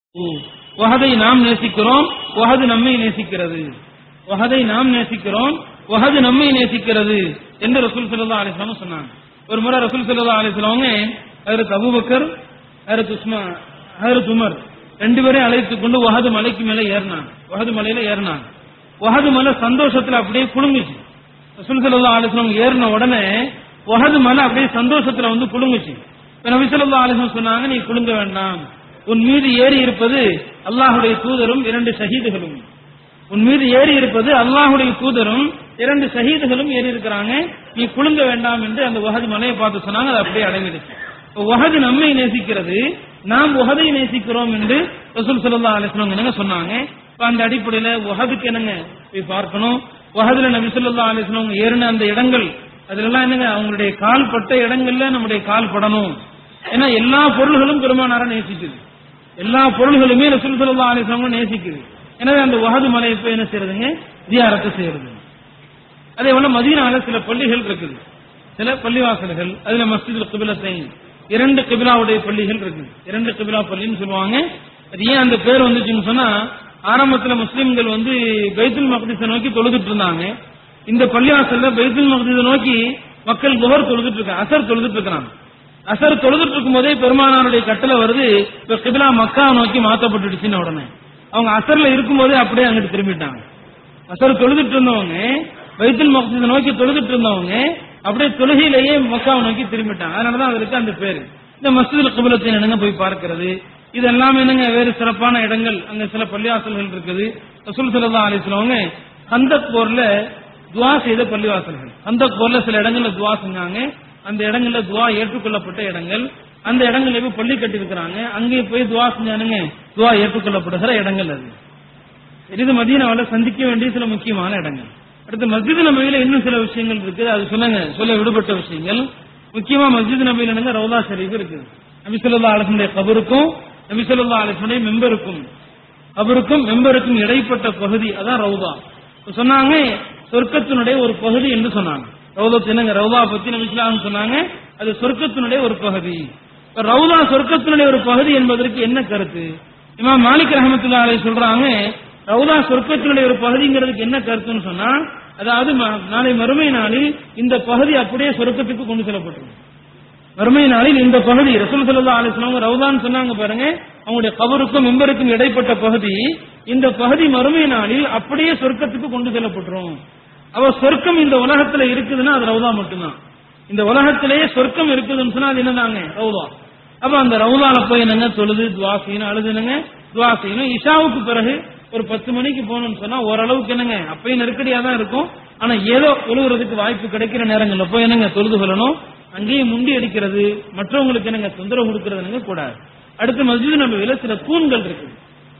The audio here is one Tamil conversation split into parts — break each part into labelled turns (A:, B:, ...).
A: வஹதை நாம் நேசிக்கிறோம் வஹது நம்மை நேசிக்கிறது வஹதை நாம் நேசிக்கிறோம் வஹது நம்மை நேசிக்கிறது என்று ரசூல் சல்லா அலிஸ்லாம் சொன்னாங்க ஒரு முறை ரசூல் சல்லா அலிஸ்லாமங்க ஹரத் அபூபக்கர் ஹரத் உஸ்மா ஹரத் உமர் ரெண்டு பேரையும் அழைத்துக் கொண்டு வஹது மலைக்கு மேல ஏறினாங்க வஹது மலையில ஏறினாங்க வஹது மலை சந்தோஷத்துல அப்படியே குலுங்குச்சு ரசூல் சல்லா அலிஸ்லாம் ஏறின உடனே வஹது மலை அப்படியே சந்தோஷத்துல வந்து குலுங்குச்சு இப்ப நபி ஸல்லல்லாஹு அலைஹி வஸல்லம் சொன்னாங்க நீ குலுங்க வேண்டாம் உன் மீது ஏறி இருப்பது அல்லாஹுடைய தூதரும் இரண்டு ஷஹீதுகளும் உன் மீது ஏறி இருப்பது அல்லாஹுடைய தூதரும் இரண்டு ஷஹீதுகளும் ஏறி இருக்கிறாங்க நீ குலுங்க வேண்டாம் என்று அந்த வஹது மலையை பார்த்து சொன்னாங்க அது அப்படியே அடங்கிடுச்சு இப்ப வஹது நம்மை நேசிக்கிறது நாம் உஹதை நேசிக்கிறோம் என்று ரசூல் ஸல்லல்லாஹு அலைஹி வஸல்லம் என்னங்க சொன்னாங்க இப்ப அந்த அடிப்படையில உஹதுக்கு என்னங்க போய் பார்க்கணும் உஹதுல நபி ஸல்லல்லாஹு அலைஹி வஸல்லம் ஏறின அந்த இடங்கள் அதுலலாம் என்னங்க அவங்களுடைய கால் பட்ட இடங்கள்ல நம்முடைய கால் படணும் ஏன்னா எல்லா பொருள்களும் பெருமானார நேசிக்குது எல்லா பொருள்களுமே ரசூல் ஸல்லல்லாஹு அலைஹி வஸல்லம் நேசிக்குது எனவே அந்த வஹது மலை இப்ப என்ன செய்யறதுங்க ஜியாரத்து செய்யறது அதே போல மதீனால சில பள்ளிகள் இருக்குது சில பள்ளிவாசல்கள் அதுல மஸ்ஜிதுல் கிபிலத்தை இரண்டு கிபிலாவுடைய பள்ளிகள் இருக்குது இரண்டு கிபிலா பள்ளின்னு சொல்லுவாங்க அது ஏன் அந்த பேர் வந்துச்சுன்னு சொன்னா ஆரம்பத்துல முஸ்லிம்கள் வந்து பைத்துல் மக்திஸை நோக்கி தொழுதுட்டு இருந்தாங்க இந்த பள்ளிவாசல்ல பைத்துல் மக்திஸை நோக்கி மக்கள் குஹர் தொழுதுட்டு இருக்காங்க அசர் தொழுதுட்டு இருக்கிறாங்க அசர் தொழுதுட்டு இருக்கும் போதே பெருமானாருடைய கட்டளை வருது இப்ப கிபிலா மக்கா நோக்கி மாத்தப்பட்டுடுச்சுன்னு உடனே அவங்க அசர்ல இருக்கும்போதே அப்படியே அங்கிட்டு திரும்பிட்டாங்க அசர் தொழுதுட்டு இருந்தவங்க பைத்துல் மக்திஸை நோக்கி தொழுதுட்டு இருந்தவங்க அப்படியே தொழுகையிலேயே மக்காவை நோக்கி திரும்பிட்டாங்க அதனாலதான் அதற்கு அந்த பேரு இந்த மஸ்ஜிதுல் கிபிலத்தை என்னங்க போய் பார்க்கிறது இதெல்லாம் என்னங்க வேறு சிறப்பான இடங்கள் அங்க சில பள்ளிவாசல்கள் இருக்குது ரசூல் ஸல்லல்லாஹு அலைஹி வஸல்லம் ஹந்தக் போர்ல துவா செய்த பள்ளிவாசல்கள் ஹந்தக் போர்ல சில இடங்கள்ல துவா செஞ்சாங்க அந்த இடங்கள்ல துவா ஏற்றுக்கொள்ளப்பட்ட இடங்கள் அந்த இடங்கள்ல போய் பள்ளி கட்டி இருக்கிறாங்க அங்கே போய் துவா செஞ்சானுங்க துவா ஏற்றுக்கொள்ளப்படுகிற இடங்கள் அது இது மதீனாவில சந்திக்க வேண்டிய சில முக்கியமான இடங்கள் அடுத்து மஸ்ஜித் நபியில இன்னும் சில விஷயங்கள் இருக்குது அது சொல்லுங்க சொல்ல விடுபட்ட விஷயங்கள் முக்கியமா மஸ்ஜித் நபியில என்னங்க ரவுதா ஷரீஃப் இருக்குது நபி ஸல்லல்லாஹு அலைஹி வஸல்லம் கபருக்கும் நபி ஸல்லல்லாஹு அலைஹி வஸல்லம் மெம்பருக்கும் கபருக்கும் மெம்பருக்கும் இடைப்பட்ட பகுதி அதான் ரவுதா இப்ப சொன்னாங்க சொர்க்கத்தினுடைய ஒரு பகுதி என்று சொன்னாங்க ரவுதா என்னங்க ரவுதா பத்தி நபி ஸல்லல்லாஹு சொன்னாங்க அது சொர்க்கத்தினுடைய ஒரு பகுதி இப்ப ரவுதா சொர்க்கத்தினுடைய ஒரு பகுதி என்பதற்கு என்ன கருத்து இமாம் மாலிக் ரஹமத்துல்லாஹி அலைஹி சொல்றாங்க ரவுதா சொர்க்கத்தினுடைய ஒரு பகுதிங்கிறதுக்கு என்ன கருத்துன்னு சொன்னா அதாவது ம- நாளை மறுமை நாளில் இந்த பகுதி அப்படியே சொர்க்கத்துக்கு கொண்டு செல்லப்பட்டிருக்கும் மறுமை நாளில் இந்த பகுதி ரசூல் ஸல்லல்லாஹு அலைஹி வஸல்லம் ரவுதான் சொன்னாங்க பாருங்க அவங்களுடைய கபருக்கும் மெம்பருக்கும் இடைப்பட்ட பகுதி இந்த பகுதி மறுமை நாளில் அப்படியே சொர்க்கத்துக்கு கொண்டு செல்லப்பட்டுரும் அவ சொர்க்கம் இந்த உலகத்துல இருக்குதுன்னா அது ரவுதா மட்டும்தான் இந்த உலகத்திலேயே சொர்க்கம் இருக்குதுன்னு சொன்னா அது என்னதாங்க ரவுதா அப்ப அந்த ரவுதால போய் என்னங்க தொழுது துவா செய்யணும் அழுதுனுங்க துவா செய்யணும் இஷாவுக்கு பிறகு ஒரு பத்து மணிக்கு போகணும்னு சொன்னா ஓரளவுக்கு என்னங்க அப்பயும் நெருக்கடியா தான் இருக்கும் ஆனா ஏதோ தொழுகிறதுக்கு வாய்ப்பு கிடைக்கிற நேரங்கள்ல போய் என்னங்க தொழுது கொள்ளணும் அங்கேயும் முண்டி அடிக்கிறது மற்றவங்களுக்கு என்னங்க தொந்தரவு கொடுக்கறதுங்க கூடாது அடுத்து மஸ்ஜித் நபியில சில தூண்கள் இருக்குது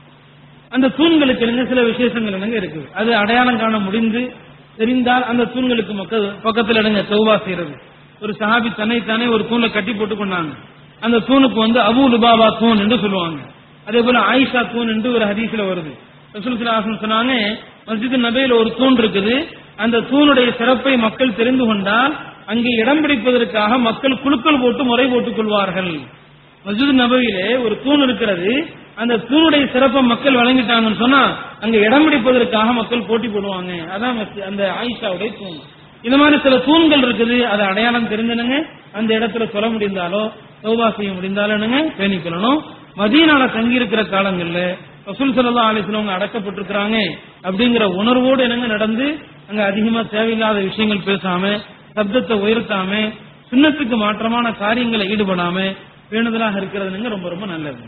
A: அந்த தூண்களுக்கு என்னங்க சில விசேஷங்கள் என்னங்க இருக்குது அது அடையாளம் காண முடிந்து தெரிந்தால் அந்த தூண்களுக்கு மக்கள் பக்கத்துல என்னங்க தௌபா செய்யறது ஒரு சஹாபி தன்னைத்தானே ஒரு தூண்ல கட்டி போட்டு கொண்டாங்க அந்த தூணுக்கு வந்து அபு லுபாபா தூண் என்று சொல்லுவாங்க அதே போல ஆயிஷா தூண் என்று ஒரு ஹதீஸ்ல வருது ரசூல் ஸல்லல்லாஹு அலைஹி வஸல்லம் சொன்னாங்க மஸ்ஜித் நபியில ஒரு தூண் இருக்குது அந்த தூணுடைய சிறப்பை மக்கள் தெரிந்து கொண்டால் அங்கே இடம் பிடிப்பதற்காக மக்கள் குழுக்கள் போட்டு முறை போட்டுக் கொள்வார்கள் மஸ்ஜித் நபவியிலே ஒரு தூண் இருக்கிறது அந்த தூணுடைய சிறப்பை மக்கள் வழங்கிட்டாங்கன்னு சொன்னா அங்க இடம் பிடிப்பதற்காக மக்கள் போட்டி போடுவாங்க அதான் மஸ்ஜி- அந்த ஆயிஷாவுடைய தூண் இந்த மாதிரி சில தூண்கள் இருக்குது அதை அடையாளம் தெரிஞ்சனுங்க அந்த இடத்துல சொல்ல முடிந்தாலோ சௌபா செய்ய முடிந்தாலும் என்னங்க பேணிக்கொள்ளணும் மதீனால தங்கி இருக்கிற காலங்கள்ல ரசூல் ஸல்லல்லாஹு அலைஹி வஸல்லம் அடக்கப்பட்டிருக்கிறாங்க அப்படிங்கிற உணர்வோடு என்னங்க நடந்து அங்க அதிகமா தேவையில்லாத விஷயங்கள் பேசாம சப்தத்தை உயர்த்தாம சுண்ணத்துக்கு மாற்றமான காரியங்களை ஈடுபடாம பேணுதலாக இருக்கிறதுங்க ரொம்ப ரொம்ப நல்லது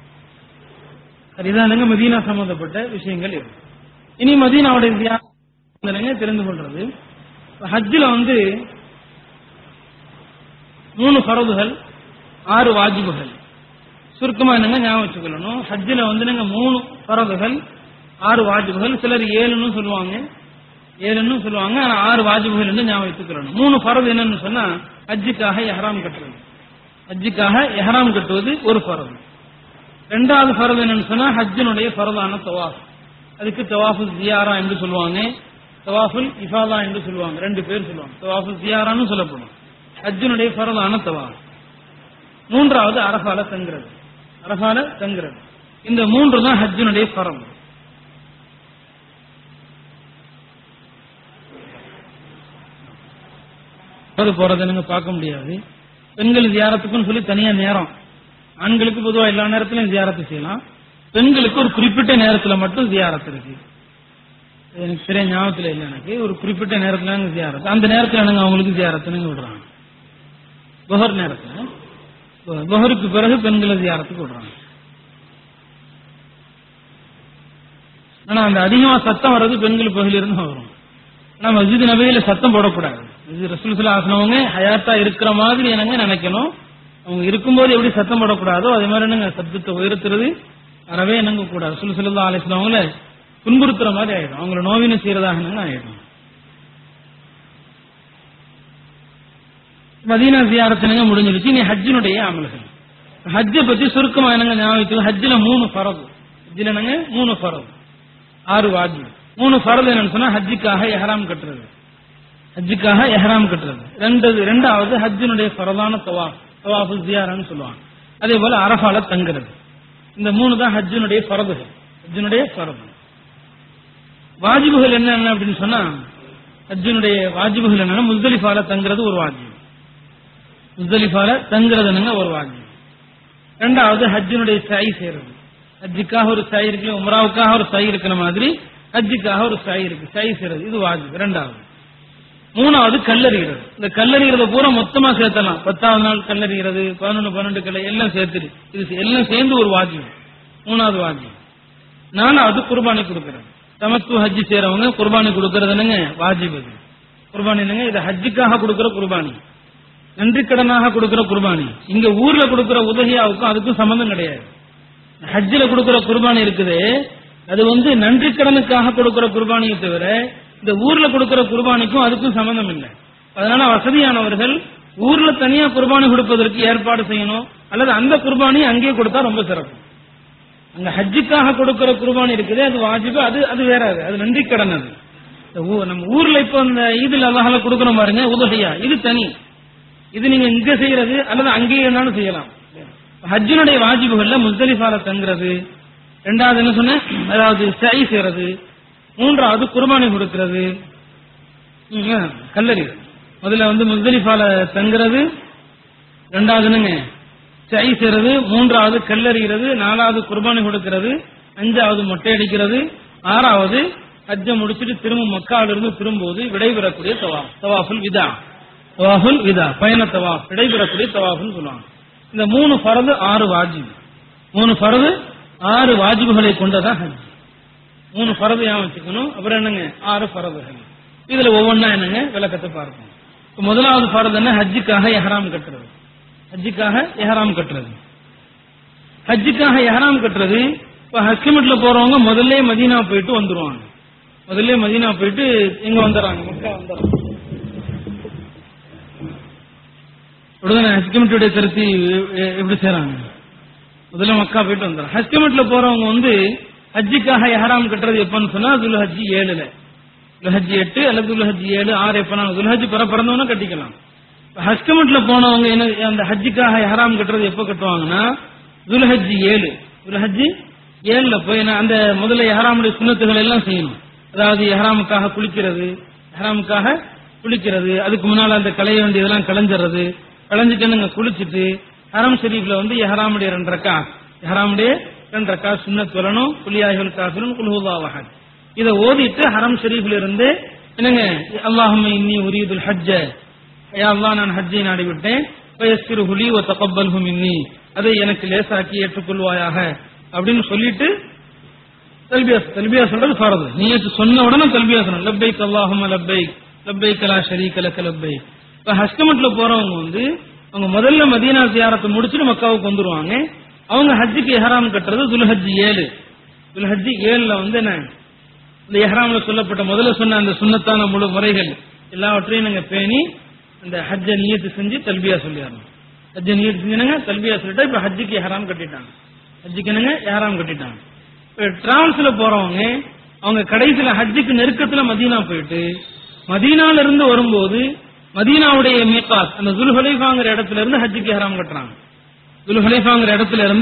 A: சரிதானுங்க மதீனா சம்பந்தப்பட்ட விஷயங்கள் இது இனி மதீனாவுடைய தியானங்க தெரிந்து கொள்றது ஹஜ்ஜில் வந்து மூணு ஃபரதுகள் ஆறு வாஜிபுகள் சுருக்கமா என்னங்க ஞாபகம் வச்சுக்கொள்ளணும் ஹஜ்ஜில் வந்து நீங்க மூணு ஃபரதுகள் ஆறு வாஜிபுகள் சிலர் ஏழுன்னு சொல்லுவாங்க ஏழுன்னு சொல்லுவாங்க ஆனா ஆறு வாஜிபுகள் என்று ஞாபகம் வச்சுக்கொள்ளணும் மூணு ஃபரது என்னன்னு சொன்னா ஹஜ்ஜுக்காக எஹ்ராம் கட்டுறது ஹஜ்ஜுக்காக எஹ்ராம் கட்டுவது ஒரு ஃபரது ரெண்டாவது ஃபரது என்னன்னு சொன்னா ஹஜ்ஜினுடைய ஃபரதான தவாஃப் அதுக்கு தவாஃபு ஜியாரா என்று சொல்லுவாங்க தவாஃபுல் இஃபாதா என்று சொல்லுவாங்க ரெண்டு பேர் சொல்லுவாங்க தவாஃபு ஜியாரான்னு சொல்லப்படும் ஹஜ்ஜினுடைய ஃபரதான தவாஃப் மூன்றாவது அரஃபால தங்குறது அரஃபால தங்குறது இந்த மூன்று தான் ஹஜ்ஜினுடைய பரம் அது போறதை நீங்க பார்க்க முடியாது பெண்கள் தியாரத்துக்குன்னு சொல்லி தனியா நேரம் ஆண்களுக்கு பொதுவா எல்லா நேரத்திலும் தியாரத்து செய்யலாம் பெண்களுக்கு ஒரு குறிப்பிட்ட நேரத்துல மட்டும் தியாரத்து இருக்கு எனக்கு சரியா ஞாபகத்துல இல்லை எனக்கு ஒரு குறிப்பிட்ட நேரத்துல தியாரத்து அந்த நேரத்துல எனக்கு அவங்களுக்கு தியாரத்துன்னு விடுறாங்க புகர் நேரத்துல பு- புகருக்கு பிறகு பெண்களை தியாரத்துக்கு விடுறாங்க ஆனா அந்த அதிகமா சத்தம் வர்றது பெண்கள் பகுதியிலிருந்து வரும் ஆனா மஸ்ஜித் நபியில சத்தம் போடக்கூடாது இது ரசூல் சல்லா ஆசனவங்க ஹயாத்தா இருக்கிற மாதிரி எனக்கு நினைக்கணும் அவங்க இருக்கும்போது எப்படி சத்தம் போடக்கூடாதோ அதே மாதிரி என்னங்க சத்தத்தை உயர்த்துறது அறவே என்னங்க கூடாது ரசூல் சல்லா அலிஸ்லாம் அவங்கள துன்புறுத்துற மாதிரி ஆயிடும் அவங்கள நோவினை செய்யறதாக என்னங்க ஆயிடும் மதீனா ஜியாரத்தினங்க முடிஞ்சிருச்சு நீ ஹஜ்ஜினுடைய அமல்கள் ஹஜ்ஜை பத்தி சுருக்கமா என்னங்க ஞாபகத்துக்கு ஹஜ்ஜில மூணு ஃபரது ஹஜ்ஜில என்னங்க மூணு ஃபரது ஆறு வாஜிப் மூணு ஃபரது என்னன்னு சொன்னா ஹஜ்ஜுக்காக எஹராம் கட்டுறது ஹஜ்ஜுக்காக எஹராம் கட்டுறது ரெண்டாவது ரெண்டாவது ஹஜ்ஜினுடைய ஃபரதான தவாஃப் தவாஃபு ஜியாரான்னு சொல்லுவாங்க அதே போல அரஃபால தங்குறது இந்த மூணு தான் ஹஜ்ஜினுடைய ஃபரதுகள் ஹஜ்ஜினுடைய ஃபரது வாஜிபுகள் என்னென்ன அப்படின்னு சொன்னா ஹஜ்ஜினுடைய வாஜிபுகள் என்னன்னா முஸ்தலிஃபால தங்குறது ஒரு வாஜிப் முஸ்தலிஃபால தங்குறது என்னங்க ஒரு வாஜிப் ரெண்டாவது ஹஜ்ஜினுடைய சாய் செய்யறது ஹஜ்ஜுக்காக ஒரு சாய் இருக்கு உம்ராவுக்காக ஒரு சாய் இருக்கிற மாதிரி ஹஜ்ஜுக்காக ஒரு சாய் இருக்கு சாய் செய்யறது இது வாஜிப் ரெண்டாவது மூணாவது கல்லறிகிறது இந்த கல்லறிகிறத பூரா மொத்தமா சேர்த்தலாம் பத்தாவது நாள் கல்லறிகிறது பதினொன்று பன்னெண்டு கல்லை எல்லாம் சேர்த்துட்டு இது எல்லாம் சேர்ந்து ஒரு வாஜியம் மூணாவது வாஜியம் நாலாவது குர்பானி கொடுக்கறது தமத்து ஹஜ்ஜி செய்றவங்க குர்பானி கொடுக்கறது என்னங்க வாஜிப் அது குர்பானி என்னங்க இது ஹஜ்ஜுக்காக கொடுக்கிற குர்பானி நன்றி கடனாக கொடுக்கிற குர்பானி இங்க ஊர்ல கொடுக்கிற உதவியாவுக்கும் அதுக்கும் சம்பந்தம் கிடையாது ஹஜ்ஜில கொடுக்கிற குர்பானி இருக்குது அது வந்து நன்றி கடனுக்காக கொடுக்கிற குர்பானியை தவிர இந்த ஊர்ல கொடுக்கிற குர்பானிக்கும் அதுக்கும் சம்பந்தம் இல்லை அதனால வசதியானவர்கள் ஊர்ல தனியா குர்பானி கொடுப்பதற்கு ஏற்பாடு செய்யணும் அல்லது அந்த குர்பானி அங்கேயே கொடுத்தா ரொம்ப சிறப்பு அங்க ஹஜ்ஜுக்காக கொடுக்கிற குர்பானி இருக்குது அது வாஜிபு அது அது வேற அது அது நன்றி கடன் அது இந்த ஊ- நம்ம ஊர்ல இப்ப இந்த ஈதில் அல்லாஹால கொடுக்கறோம் பாருங்க உதகையா இது தனி இது நீங்க இங்க செய்யறது அல்லது அங்கேயே வேணாலும் செய்யலாம் ஹஜ்ஜினுடைய வாஜிபுகள்ல முஸ்தலிஃபால தங்குறது ரெண்டாவது என்ன சொன்னேன் அதாவது சை செய்யறது மூன்றாவது குர்பானி கொடுக்கிறது ம், கல்லறி முதல்ல வந்து முஸ்தலிஃபால தங்குறது ரெண்டாவது என்னங்க சை செய்யறது மூன்றாவது கல்லறிகிறது நாலாவது குர்பானி கொடுக்கிறது அஞ்சாவது மொட்டை அடிக்கிறது ஆறாவது ஹஜ்ஜை முடிச்சிட்டு திரும்ப மக்காவில இருந்து திரும்பும்போது விடைபெறக்கூடிய தவாஃப் தவாஃபுல் விதா தவாஃபுல் விதா பயண தவாஃப் விடைபெறக்கூடிய தவாஃப்னு சொல்லுவாங்க இந்த மூணு ஃபரது ஆறு வாஜிப் மூணு ஃபரது ஆறு வாஜிபுகளை கொண்டதான் ஹஜ் மூணு ஃபரது ஏன் வச்சுக்கணும் அப்புறம் என்னங்க ஆறு ஃபரதுகள் இதுல ஒவ்வொன்றா என்னங்க விளக்கத்தை பார்ப்போம் இப்ப முதலாவது ஃபரது என்ன ஹஜ்ஜுக்காக எஹராம் கட்டுறது ஹஜ்ஜுக்காக எஹராம் கட்டுறது ஹஜ்ஜுக்காக எஹராம் கட்டுறது இப்ப ஹஸ்லிமெட்ல போறவங்க முதல்ல மதீனா போயிட்டு வந்துருவாங்க முதல்ல மதீனா போயிட்டு எங்க வந்துடுறாங்க மக்கா வந்துடுறாங்க உடனே ஹஸ்கமெட்டுடைய கருத்து எ- எப்படி செய்றாங்க முதல்ல மக்கா போயிட்டு வந்துடுறாங்க ஹஸ்கமெட்ல போறவங்க வந்து ஹஜ்ஜுக்காக எஹராம் கட்டுறது எப்பன்னு சொன்னா துல் ஹஜ்ஜி ஏழுல துல்ஹஜ் எட்டு அல்லது துல்ஹஜ் ஏழு ஆறு எப்பனாலும் துல்ஹஜ் பிற பிறந்தவன கட்டிக்கலாம் இப்ப ஹஜ் கமிட்ல போனவங்க என்ன அந்த ஹஜ்ஜுக்காக எஹராம் கட்டுறது எப்ப கட்டுவாங்கன்னா துல்ஹஜ் ஏழு துல்ஹஜ் ஏழுல போய் நான் அந்த முதல்ல எஹராமுடைய சுண்ணத்துகள் எல்லாம் செய்யணும் அதாவது எஹராமுக்காக குளிக்கிறது எஹராமுக்காக குளிக்கிறது அதுக்கு முன்னால அந்த களைய வேண்டியதெல்லாம் களைஞ்சிடுறது களைஞ்சிட்டு நீங்க குளிச்சுட்டு ஹரம் ஷெரீஃப்ல வந்து எஹராமுடைய ரெண்டு ரக்கா எஹராமுடைய ரெண்டு ரக்கா சுன்னத் வரணும் குலியாய்கள் காஃபிரும் குல்ஹுல்லாவஹத் இதை ஓதிட்டு ஹரம் ஷெரீஃப்ல இருந்து என்னங்க அல்லாஹும்ம இன்னி உரீதுல் ஹஜ்ஜ யா அல்லாஹ் நான் ஹஜ்ஜை நாடி விட்டேன் வயஸ்கிரு ஹுலி ஒ தகப்பல்ஹு மின்னி அதை எனக்கு லேசாக்கி ஏற்றுக்கொள்வாயாக அப்படின்னு சொல்லிட்டு தல்பியா தல்பியா சொல்றது ஃபரது நீயத்து சொன்ன உடனே தல்பியா சொல்லணும் லப்பைக் அல்லாஹும்ம லப்பைக் லப்பைக் லா ஷரீக லக லப்பைக் இப்ப ஹஸ்கமட்ல போறவங்க வந்து அவங்க முதல்ல மதீனா ஜியாரத்தை முடிச்சுட்டு மக்காவுக்கு வந்துருவாங்க அவங்க ஹஜ்ஜுக்கு எஹராம் கட்டுறது துல்ஹஜ் ஏழு துல்ஹஜ் ஏழுல வந்து என்ன இந்த எஹ்ராம்ல சொல்லப்பட்ட முதல்ல சொன்ன அந்த சுன்னத்தான முழு முறைகள் எல்லாவற்றையும் நீங்க பேணி அந்த ஹஜ்ஜ நியத்து செஞ்சு தல்பியா சொல்லிடணும் ஹஜ்ஜ நியத்து செஞ்சுனாங்க தல்பியா சொல்லிட்டா இப்ப ஹஜ்ஜுக்கு எஹராம் கட்டிட்டாங்க ஹஜ்ஜுக்கு என்னங்க எஹராம் கட்டிட்டாங்க இப்ப டிராவல்ஸ்ல போறவங்க அவங்க கடைசியில ஹஜ்ஜுக்கு நெருக்கத்துல மதீனா போயிட்டு மதீனால இருந்து வரும்போது மதீனாவுடைய மீகாத் அந்த துல்ஹலைஃபாங்கிற இடத்துல இருந்து ஹஜ்ஜுக்கு எஹராம் கட்டுறாங்க துல்ஹலைஃபாங்கிற இடத்துல இருந்து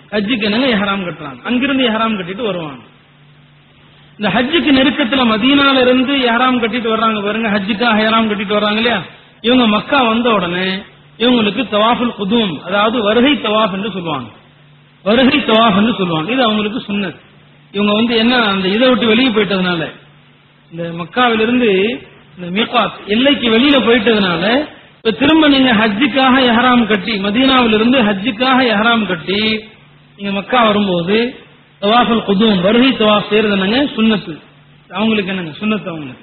A: ஹஜ்ஜுக்கு என்னங்க எஹராம் கட்டுறாங்க அங்கிருந்து எஹராம் கட்டிட்டு வருவாங்க இந்த ஹஜ்ஜுக்கு நெருக்கத்துல மதீனால இருந்து எஹராம் கட்டிட்டு வர்றாங்க பாருங்க ஹஜ்ஜுக்காக எஹராம் கட்டிட்டு வர்றாங்க இல்லையா இவங்க மக்கா வந்த உடனே இவங்களுக்கு தவாஃபுல் குதூம் அதாவது வருகை தவாஃப் என்று சொல்லுவாங்க வருகை தவாஃப் என்று சொல்லுவாங்க இது அவங்களுக்கு சுன்னத் இவங்க வந்து என்ன அந்த இதை விட்டு வெளியே போயிட்டதுனால இந்த மக்காவிலிருந்து இந்த மீகாத் எல்லைக்கு வெளியில போயிட்டதுனால இப்ப திரும்ப நீங்க ஹஜ்ஜுக்காக எஹராம் கட்டி மதீனாவிலிருந்து ஹஜ்ஜுக்காக எஹராம் கட்டி நீங்க மக்கா வரும்போது தவாஃபுல் குதூம் வருகை தவாஃப் செய்யறது என்னங்க சுன்னத்து அவங்களுக்கு என்னங்க சுன்னத்து அவங்களுக்கு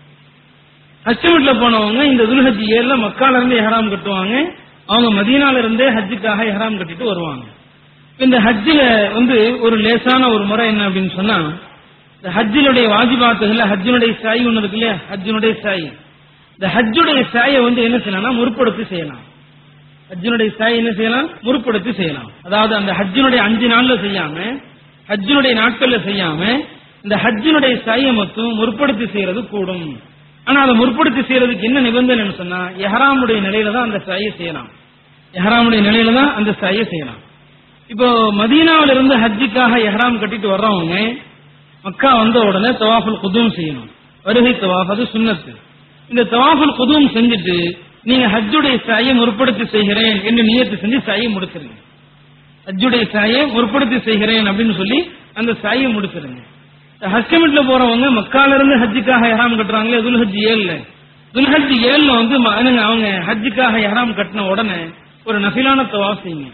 A: ஹஜ் வீட்டுல போனவங்க இந்த துல்ஹஜ் ஏழுல மக்கால இருந்து எஹராம் கட்டுவாங்க அவங்க மதீனால இருந்தே ஹஜ்ஜுக்காக எஹராம் கட்டிட்டு வருவாங்க இந்த ஹஜ்ஜில வந்து ஒரு லேசான ஒரு முறை என்ன அப்படின்னு சொன்னா இந்த ஹஜ்ஜினுடைய வாஜிபாத்துகள்ல ஹஜ்ஜினுடைய சாய் ஒண்ணு இருக்கு இல்லையா ஹஜ்ஜினுடைய சாய் இந்த ஹஜ்ஜுடைய சாயை வந்து என்ன செய்யலாம்னா முற்படுத்தி செய்யலாம் ஹஜ்ஜினுடைய சாய் என்ன செய்யலாம் முற்படுத்தி செய்யலாம் அதாவது அந்த ஹஜ்ஜினுடைய அஞ்சு நாள்ல செய்யாம ஹஜ்ஜினுடைய நாட்கள்ல செய்யாம இந்த ஹஜ்ஜினுடைய சாயை மட்டும் முற்படுத்தி செய்யறது கூடும் ஆனா அதை முற்படுத்தி செய்யறதுக்கு என்ன நிபந்தனைன்னு சொன்னா எஹராமுடைய நிலையில தான் அந்த சாயை செய்யலாம் எஹராமுடைய நிலையில தான் அந்த சாயை செய்யலாம் இப்போ மதீனாவில இருந்து ஹஜ்ஜுக்காக எஹராம் கட்டிட்டு வர்றவங்க மக்கா வந்த உடனே தவாஃபுல் குதூம் செய்யணும் வருகை தவாஃப் அது சுன்னத்து இந்த தவாஃபுல் குதூம் செஞ்சுட்டு நீங்க ஹஜ்ஜுடைய சாயை முற்படுத்தி செய்கிறேன் என்று நியத்து செஞ்சு சாயை முடிச்சிருங்க ஹஜ்ஜுடைய சாயை முற்படுத்தி செய்கிறேன் அப்படின்னு சொல்லி அந்த சாயை முடிச்சிருங்க ஹஜ்கமிட்ல போறவங்க மக்கால இருந்து ஹஜ்ஜுக்காக எஹராம் கட்டுறாங்களே துல்ஹஜ் ஏழுல துல்ஹஜ் ஏழுல வந்து ம- என்னங்க, அவங்க ஹஜ்ஜுக்காக எஹராம் கட்டின உடனே ஒரு நஃபிலான தவாஃப் செய்யுங்க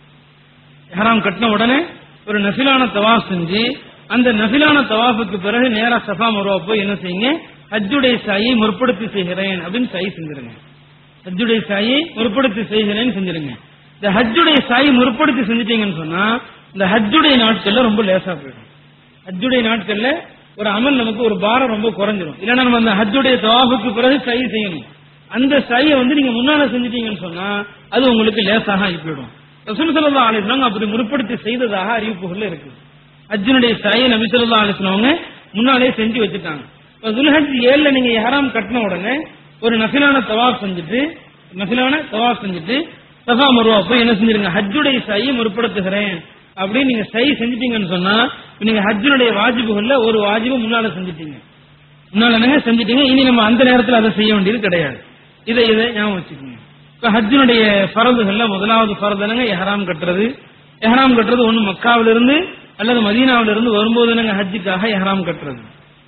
A: எஹராம் கட்டின உடனே ஒரு நஃபிலான தவாஃப் செஞ்சு அந்த நஃபிலான தவாஃபுக்கு பிறகு நேரா சஃபா மருவா போய் என்ன செய்யுங்க ஹஜ்ஜுடைய சாயை முற்படுத்தி செய்கிறேன் அப்படின்னு சாய் செஞ்சிருங்க ஹஜ்ஜுடைய சாயை முற்படுத்தி செய்கிறேன்னு செஞ்சிருங்க இந்த ஹஜ்ஜுடைய சாயை முற்படுத்தி செஞ்சிட்டீங்கன்னு சொன்னா இந்த ஹஜ்ஜுடைய நாட்கள்ல ரொம்ப லேசா போயிடும் ஹஜ்ஜுடைய நாட்கள்ல ஒரு அமல் நமக்கு ஒரு பாரம் ரொம்ப குறைஞ்சிரும் இல்லைன்னா நம்ம அந்த ஹஜ்ஜுடைய தவாஃபுக்கு பிறகு சை செய்யணும் அந்த சையை வந்து நீங்க முன்னால செஞ்சிட்டீங்கன்னு சொன்னா அது உங்களுக்கு லேசாக ஆகி போயிடும் ரசூல் ஸல்லல்லாஹு அலைஹி வஸல்லம் அப்படி முற்படுத்தி செய்ததாக அறிவிப்புகள்ல இருக்கு ஹஜ்ஜினுடைய சையை நபி ஸல்லல்லாஹு அலைஹி வஸல்லம் அவங்க முன்னாலே செஞ்சு வச்சுட்டாங்க இப்ப துல்ஹஜ் ஏழுல நீங்க இஹ்ராம் கட்டின உடனே ஒரு நஃபிலான தவாஃப் செஞ்சுட்டு நஃபிலான தவாஃப் செஞ்சுட்டு சஃபா மருவா போய் என்ன செஞ்சிருங்க ஹஜ்ஜுடைய சையை முற்படுத்துகிறேன் அப்படின்னு நீங்க சை செஞ்சிட்டீங்கன்னு சொன்னா இப்ப நீங்க ஹஜ்ஜினுடைய வாஜிபுகள்ல ஒரு வாஜிபு முன்னால செஞ்சிட்டீங்க முன்னால என்னங்க செஞ்சிட்டீங்க இனி நம்ம அந்த நேரத்துல அதை செய்ய வேண்டியது கிடையாது இதை இதை ஞாபகம் வச்சுக்கோங்க இப்ப ஹஜ்ஜினுடைய ஃபரதுகள்ல முதலாவது ஃபரது என்னங்க எஹராம் கட்டுறது எஹராம் கட்டுறது ஒண்ணு மக்காவில இருந்து அல்லது மதீனாவில இருந்து வரும்போது என்னங்க ஹஜ்ஜுக்காக எஹராம் கட்டுறது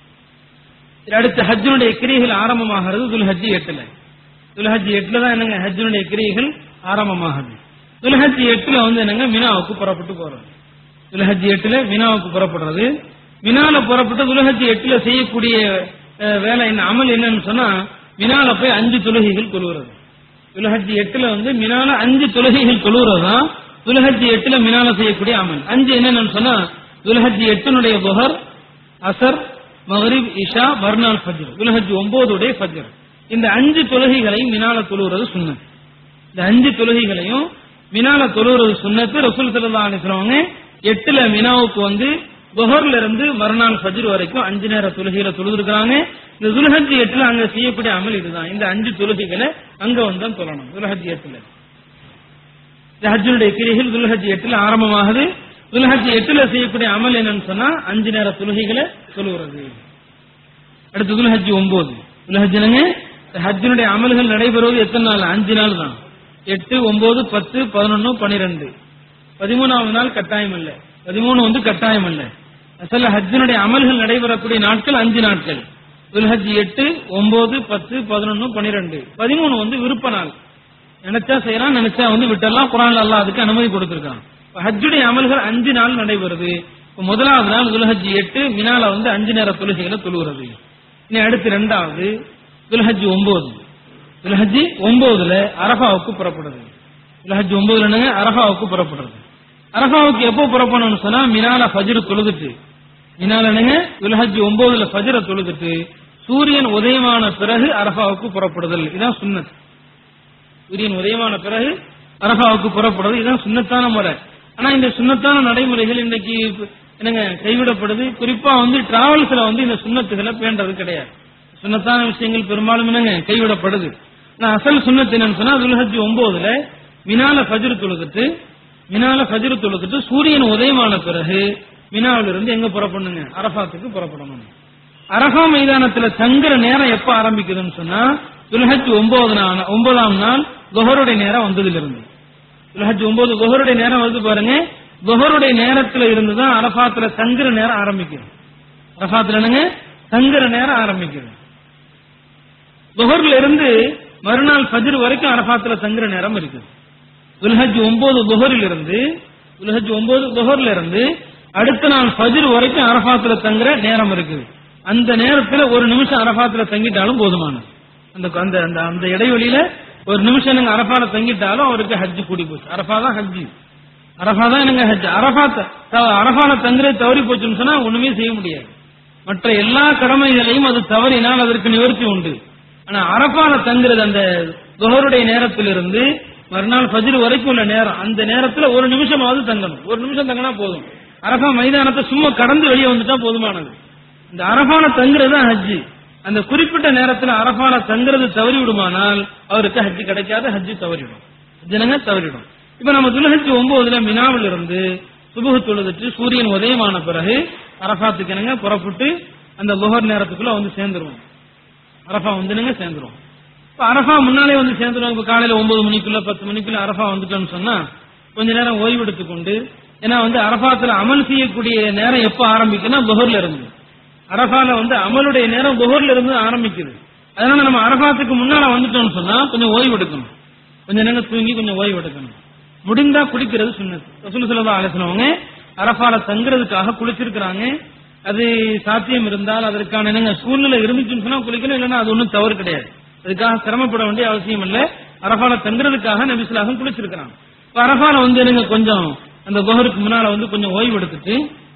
A: அடுத்து ஹஜ்ஜினுடைய கிரிகள் ஆரம்பமாகிறது துல்ஹஜ்ஜி எட்டுல துல்ஹஜ்ஜி எட்டுல தான் என்னங்க ஹஜ்ஜினுடைய கிரிகள் ஆரம்பமாகுது துல்ஹஜ்ஜி எட்டுல வந்து என்னங்க மினாவுக்கு புறப்பட்டு போறது துல்ஹஜ்ஜி எட்டுல மினாவுக்கு புறப்படுறது மினால புறப்பட்டு துல்ஹஜ்ஜி எட்டுல செய்யக்கூடிய அஹ், வேலை என்ன அமல் என்னன்னு சொன்னா மினால போய் அஞ்சு தொழுகைகள் கொள்வது துல்ஹஜ்ஜி எட்டுல வந்து மினால அஞ்சு தொழுகைகள் கொள்வது தான் துல்ஹஜ்ஜி எட்டுல மினால செய்யக்கூடிய அமல் அஞ்சு என்னன்னு சொன்னா துல்ஹஜ்ஜி எட்டினுடைய புகர் அசர் மகரிப் இஷா மறுநாள் ஃபஜ்ர் துல்ஹஜ் ஒன்பதுடைய ஃபஜ்ர் இந்த அஞ்சு தொழுகைகளையும் மினால தொழுகிறது சுன்னத் இந்த அஞ்சு தொழுகைகளையும் மினால தொழுகிறது சுன்னத்து ரசூல் ஸல்லல்லாஹு அலைஹி வஸல்லம் அவங்க எட்டுல மினாவுக்கு வந்து துஹர்ல இருந்து மறுநாள் ஃபஜ்ர் வரைக்கும் அஞ்சு நேர தொழுகையில தொழுதுருக்காங்க இந்த துல்ஹஜ் எட்டுல அங்க செய்யக்கூடிய அமல் இதுதான் இந்த அஞ்சு தொழுகைகளை அங்க வந்து தான் தொழணும் துல்ஹஜ் எட்டுல இந்த ஹஜ்ஜுடைய கிரிகள் துல்ஹஜ் எட்டுல ஆரம்பமாகுது துல்ஹஜ் எட்டுல செய்யக்கூடிய அமல் என்னன்னு சொன்னா அஞ்சு நேர தொழுகைகளை சொல்லுகிறது அடுத்து துல்ஹஜ் ஒன்பது துல்ஹஜ் என்னங்க இந்த ஹஜ்ஜினுடைய அமல்கள் நடைபெறுவது எத்தனை நாள் அஞ்சு நாள் தான் எட்டு ஒன்பது பத்து பதினொன்னு பனிரெண்டு பதிமூணாவது நாள் கட்டாயம் அல்ல பதிமூணு வந்து கட்டாயம் அல்ல அசல்ல ஹஜ்ஜினுடைய அமல்கள் நடைபெறக்கூடிய நாட்கள் அஞ்சு நாட்கள் துல்ஹஜ் எட்டு ஒன்பது பத்து பதினொன்னு பனிரெண்டு பதிமூணு வந்து விருப்ப நாள் நினைச்சா செய்யலாம் நினைச்சா வந்து விட்டெல்லாம் குரான்ல அல்லாஹ் அதுக்கு அனுமதி கொடுத்திருக்கான் இப்ப ஹஜ்ஜுடைய அமல்கள் அஞ்சு நாள் நடைபெறுது இப்ப முதலாவது நாள் துல்ஹஜ் எட்டு மினால வந்து அஞ்சு நேர தொழுகைகளை தொழுகிறது இனி அடுத்து ரெண்டாவது துல்ஹஜ் ஒன்பது துல்ஹஜ் ஒன்பதுல அரஃபாவுக்கு புறப்படுது துல்ஹஜ் ஒன்பதுல என்னங்க அரஃபாவுக்கு புறப்படுறது அரஃபாவுக்கு எப்போ புறப்படணும்னு சொன்னா மினால ஃபஜ்ர் தொழுதுட்டு மினால என்னங்க துல்ஹஜ் ஒன்பதுல ஃபஜ்ர தொழுதுட்டு சூரியன் உதயமான பிறகு அரஃபாவுக்கு புறப்படுதல் இதான் சுன்னத் சூரியன் உதயமான பிறகு அரபாவுக்கு புறப்படுறது இதுதான் சுண்ணத்தான முறை ஆனா இந்த சுண்ணத்தான நடைமுறைகள் இன்னைக்கு என்னங்க கைவிடப்படுது குறிப்பா வந்து டிராவல்ஸ்ல வந்து இந்த சுண்ணத்துகளை பேண்டது கிடையாது சுண்ணத்தான விஷயங்கள் பெரும்பாலும் என்னங்க கைவிடப்படுது ஆனா அசல் சுண்ணத்து என்னன்னு சொன்னா துல்ஹஜ் ஒன்பதுல மினால ஃபஜ்ர் தொழுதுட்டு மினால ஃபஜ்ர் தொழுதுட்டு சூரியன் உதயமான பிறகு மினாவில இருந்து எங்க புறப்படணுங்க அரஃபாத்துக்கு புறப்படணும் அரஃபா மைதானத்துல தங்குற நேரம் எப்ப ஆரம்பிக்குதுன்னு சொன்னா துல்ஹஜ் ஒன்பது நாள் ஒன்பதாம் நாள் தொஹருடைய நேரம் வந்ததுல இருந்து துல்ஹஜ் ஒன்பது தொஹருடைய நேரம் வந்து பாருங்க தொஹருடைய நேரத்துல இருந்து தான் அரஃபாத்துல தங்குற நேரம் ஆரம்பிக்குது அரஃபாத்துல என்னங்க தங்குற நேரம் ஆரம்பிக்குது துஹர்ல இருந்து மறுநாள் ஃபஜ்ர் வரைக்கும் அரஃபாத்துல தங்குற நேரம் இருக்குது துல்ஹஜ் ஒன்பது துஹரில் இருந்து துல்ஹஜ் ஒன்பது துஹர்ல இருந்து அடுத்த நாள் ஃபஜ்ர் வரைக்கும் அரஃபாத்துல தங்குற நேரம் இருக்குது அந்த நேரத்துல ஒரு நிமிஷம் அரஃபாத்துல தங்கிட்டாலும் போதுமானது அந்த அந்த அந்த அந்த இடைவெளியில ஒரு நிமிஷம் நீங்க அரஃபால தங்கிட்டாலும் அவருக்கு ஹஜ் கூடி போச்சு அரஃபா தான் ஹஜ் அரஃபா தான் என்னங்க ஹஜ் அரஃபா த- த- அரஃபால தங்குறது தவறி போச்சுன்னு சொன்னா ஒண்ணுமே செய்ய முடியாது மற்ற எல்லா கடமைகளையும் அது தவறினால் அதற்கு நிவர்த்தி உண்டு ஆனா அரபால தங்குறது அந்த துஹருடைய நேரத்திலிருந்து மறுநாள் ஃபஜ்ர் வரைக்கும் உள்ள நேரம் அந்த நேரத்துல ஒரு நிமிஷமாவது தங்கணும் ஒரு நிமிஷம் தங்கினா போதும் அரபா மைதானத்தை சும்மா கடந்து வெளியே வந்துட்டா போதுமானது இந்த அரபால தங்குறது தான் ஹஜ்ஜி அந்த குறிப்பிட்ட நேரத்துல அரபால தங்குறது தவறி விடுமானால் அவருக்கு ஹஜ்ஜி கிடைக்காது ஹஜ்ஜி தவறிடும் ஜனங்க தவறிடும் இப்ப நம்ம துல்ஹஜ் ஒன்பதுல மினாவில் இருந்து சுபுகு தொழுதுட்டு சூரியன் உதயமான பிறகு அரபாத்துக்கு என்னங்க புறப்பட்டு அந்த லுஹர் நேரத்துக்குள்ள வந்து சேர்ந்துருவோம் அரஃபா வந்துனுங்க சேர்ந்துரும் இப்ப அரஃபா முன்னாலே வந்து சேர்ந்துரும் இப்ப காலையில ஒன்பது மணிக்குள்ள பத்து மணிக்குள்ள அரஃபா வந்துட்டோம்னு சொன்னா கொஞ்ச நேரம் ஓய்வு எடுத்துக்கொண்டு ஏன்னா வந்து அரஃபாத்துல அமல் செய்யக்கூடிய நேரம் எப்ப ஆரம்பிக்குன்னா புகர்ல இருந்து அரஃபால வந்து அமலுடைய நேரம் புகர்ல இருந்து ஆரம்பிக்குது அதனால நம்ம அரஃபாத்துக்கு முன்னால வந்துட்டோம்னு சொன்னா கொஞ்சம் ஓய்வு எடுக்கணும் கொஞ்ச நேரம் தூங்கி கொஞ்சம் ஓய்வு எடுக்கணும் முடிந்தா குளிக்கிறது சுண்ணத்து ரசூல் ஸல்லல்லாஹு அலைஹி வஸல்லம் அவங்க அரஃபால தங்குறதுக்காக குளிச்சிருக்கிறாங்க அது சாத்தியம் இருந்தால் அதற்கான என்னங்க சூழ்நிலை இருந்துச்சுன்னு சொன்னா குளிக்கணும் இல்லைன்னா அது ஒன்றும் தவறு கிடையாது அதுக்காக சிரமப்பட வேண்டிய அவசியம் இல்லை அரஃபால தங்குறதுக்காக நபிசுலாகம் குளிச்சிருக்கிறாங்க இப்ப அரஃபால வந்து என்னங்க கொஞ்சம் அந்த குஹருக்கு முன்னால வந்து கொஞ்சம் ஓய்வு எடுத்துட்டு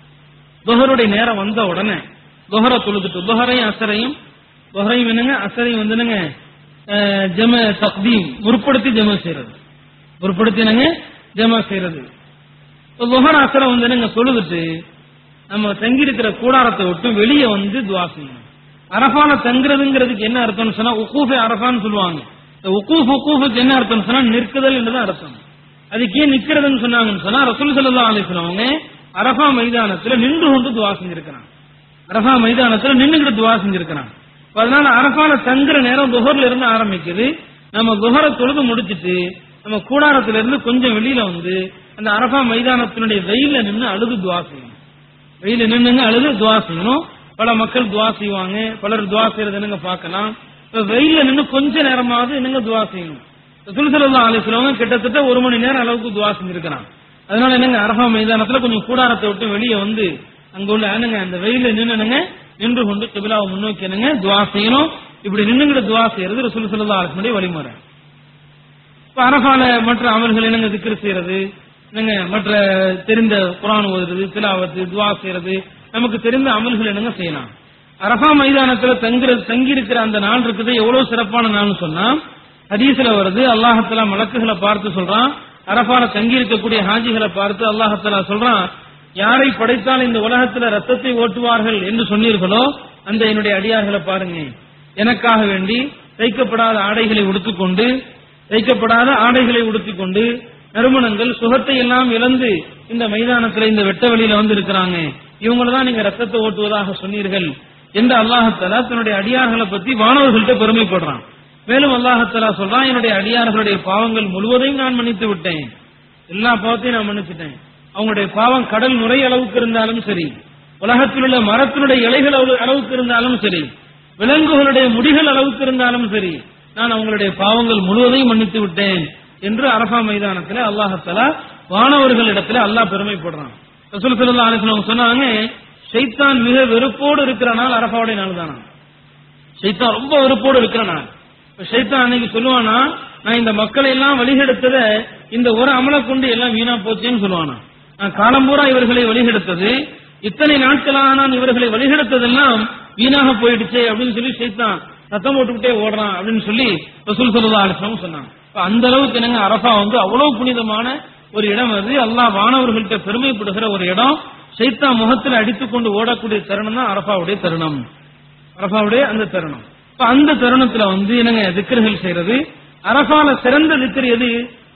A: துஹருடைய நேரம் வந்த உடனே துஹரை தொழுதுட்டு துஹரையும் அசரையும் துஹரையும் என்னங்க அசரையும் வந்து என்னங்க அஹ், ஜம தக்தீம் முற்படுத்தி ஜம செய்யறது முற்படுத்தி என்னங்க ஜம செய்யறது இப்ப துஹர் அசரை வந்து என்னங்க தொழுதுட்டு நம்ம தங்கி இருக்கிற கூடாரத்தை விட்டு வெளியே வந்து துவா செய்யணும் அரஃபால தங்குறதுங்கிறதுக்கு என்ன அர்த்தம்னு சொன்னா உக்கூஃபே அரஃபான்னு சொல்லுவாங்க இந்த உக்கூஃப் உக்கூஃபுக்கு என்ன அர்த்தம்னு சொன்னா நிற்குதல் என்றுதான் அர்த்தம் அதுக்கு ஏன் நிக்கிறதுன்னு சொன்னாங்கன்னு சொன்னா ரசூல் ஸல்லல்லாஹு அலைஹி வஸல்லம் அவங்க அரஃபா மைதானத்துல நின்று கொண்டு துவா செஞ்சிருக்கிறாங்க அரஃபா மைதானத்துல நின்னுகிட்டு துவா செஞ்சிருக்கிறாங்க அப்ப அதனால அரஃபால தங்குற நேரம் துஹர்ல இருந்து ஆரம்பிக்குது நம்ம துஹரை தொழுது முடிச்சிட்டு நம்ம கூடாரத்துல இருந்து கொஞ்சம் வெளியில வந்து அந்த அரஃபா மைதானத்தினுடைய வெயில நின்று அழுது துவா செய்யணும் வெயில நின்னுங்க அழுது துவா செய்யணும் பல மக்கள் துவா செய்வாங்க பலர் துவா செய்யறது என்னங்க பார்க்கலாம் இப்ப வெயில நின்னு கொஞ்ச நேரமாவது என்னங்க துவா செய்யணும் சுல்சலா அலிஸ்லவங்க கிட்டத்தட்ட ஒரு மணி நேரம் அளவுக்கு துவா செஞ்சிருக்கிறான் அதனால என்னங்க அரபா மைதானத்துல கொஞ்சம் கூடாரத்தை விட்டு வெளியே வந்து அங்க உள்ள என்னங்க அந்த வெயில நின்னுங்க நின்று கொண்டு கிபிலாவை முன்னோக்கி என்னங்க துவா செய்யணும் இப்படி நின்னுங்கிட்டு துவா செய்யறது ரசூல் சல்லா அலிஸ்மனுடைய வழிமுறை இப்ப அரபால மற்ற அமல்கள் என்னங்க திக்ர் செய்யறது என்னங்க மற்ற தெரிந்த குரான் ஓதுறது திலாவத்து துவா செய்யறது நமக்கு தெரிந்த அமல்கள் என்னங்க செய்யலாம் அரபா மைதானத்துல தங்குற தங்கி இருக்கிற அந்த நாள் இருக்குது எவ்வளவு சிறப்பான நாள்னு சொன்னா ஹதீஸ்ல வருது அல்லாஹத்தலா மலக்குகளை பார்த்து சொல்றான் அரபால தங்கி இருக்கக்கூடிய ஹாஜிகளை பார்த்து அல்லாஹத்தலா சொல்றான் யாரை படைத்தால் இந்த உலகத்துல ரத்தத்தை ஓட்டுவார்கள் என்று சொன்னீர்களோ அந்த என்னுடைய அடியார்களை பாருங்க எனக்காக வேண்டி தைக்கப்படாத ஆடைகளை உடுத்துக்கொண்டு தைக்கப்படாத ஆடைகளை உடுத்திக்கொண்டு நறுமணங்கள் சுகத்தை எல்லாம் இழந்து இந்த மைதானத்துல இந்த வெட்ட வெளியில வந்து இருக்கிறாங்க இவங்கள தான் நீங்க ரத்தத்தை ஓட்டுவதாக சொன்னீர்கள் என்று அல்லாஹத்தலா தன்னுடைய அடியார்களை பத்தி வானவர்கள்ட்ட பெருமைப்படுறான் மேலும் அல்லாஹத்தலா சொல்றான் என்னுடைய அடியார்களுடைய பாவங்கள் முழுவதையும் நான் மன்னித்து விட்டேன் எல்லா பாவத்தையும் நான் மன்னிச்சிட்டேன் அவங்களுடைய பாவம் கடல் நுரை அளவுக்கு இருந்தாலும் சரி உலகத்தில் உள்ள மரத்தினுடைய இலைகள் அளவு- அளவுக்கு இருந்தாலும் சரி விலங்குகளுடைய முடிகள் அளவுக்கு இருந்தாலும் சரி நான் அவங்களுடைய பாவங்கள் முழுவதையும் மன்னித்து விட்டேன் என்று அரபா மைதானத்தில் அல்லாஹத்தலா வானவர்களிடத்துல அல்லாஹ் பெருமைப்படுறான் ரசூல் ஸல்லல்லாஹு அலைஹி வஸல்லம் சொன்னாங்க ஷைத்தான் மிக வெறுப்போடு இருக்கிற நாள் அரபாவுடைய நாள் தானா ஷைத்தான் ரொம்ப வெறுப்போடு இருக்கிற நாள் இப்ப ஷைத்தான் அன்னைக்கு சொல்லுவானா நான் இந்த மக்களை எல்லாம் வழிகெடுத்தத இந்த ஒரு அமலை கொண்டு எல்லாம் வீணா போச்சேன்னு சொல்லுவானா நான் காலம்பூரா இவர்களை வழிகெடுத்தது இத்தனை நாட்களாக நான் இவர்களை வழிகெடுத்ததெல்லாம் வீணாக போயிடுச்சே அப்படின்னு சொல்லி ஷைத்தான் சத்தம் போட்டுக்கிட்டே ஓடுறான் அப்படின்னு சொல்லி ரசூல் சல்லா அலிஸ்லாம் சொன்னாங்க இப்ப அந்த அளவுக்கு என்னங்க அரபா வந்து அவ்வளவு புனிதமான ஒரு இடம் அது அல்லாஹ் வானவர்கள்ட்ட பெருமைப்படுகிற ஒரு இடம் ஷைத்தா முகத்தில் அடித்துக்கொண்டு ஓடக்கூடிய தருணம் தான் அரபாவுடைய தருணம் அரபாவுடைய அந்த தருணம் இப்ப அந்த தருணத்துல வந்து என்னங்க திக்கர்கள் செய்யறது அரபால சிறந்த திக்கர் எது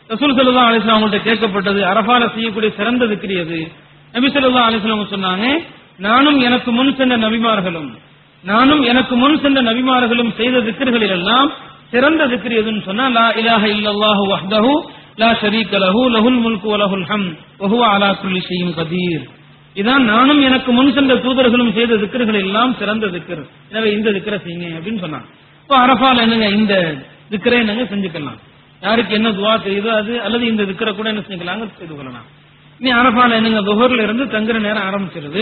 A: ரசூல் சல்லா அலிஸ்லாம் அவங்கள்ட்ட கேட்கப்பட்டது அரபால செய்யக்கூடிய சிறந்த திக்ரி அது நபி சொல்லா அலிஸ்லாம் அவங்க சொன்னாங்க நானும் எனக்கு முன் சென்ற நபிமார்களும் நானும் எனக்கு முன் சென்ற நபிமார்களும் செய்த திக்ர்களில் எல்லாம் சிறந்த திக்ரி எதுன்னு சொன்னா லா இலாஹ இல்லல்லாஹு வஹ்தஹு லா ஷரீக லஹு லஹுல் முல்கு வ லஹுல் ஹம் வ ஹுவ அலா குல்லி ஷைஇன் கதீர் இதான் நானும் எனக்கு முன் சென்ற தூதர்களும் செய்த திக்ர்கள் எல்லாம் சிறந்த திக்ர் எனவே இந்த திக்ரை செய்யுங்க அப்படின்னு சொன்னாங்க இப்போ அரபால என்னங்க இந்த திக்ரை என்னங்க செஞ்சுக்கலாம் யாருக்கு என்ன துவா தெரியுதோ அது அல்லது இந்த திக்ரை கூட என்ன செஞ்சுக்கலாங்க செய்து கொள்ளலாம் இனி அரபால என்னங்க துஹர்ல இருந்து தங்குற நேரம் ஆரம்பிச்சிருது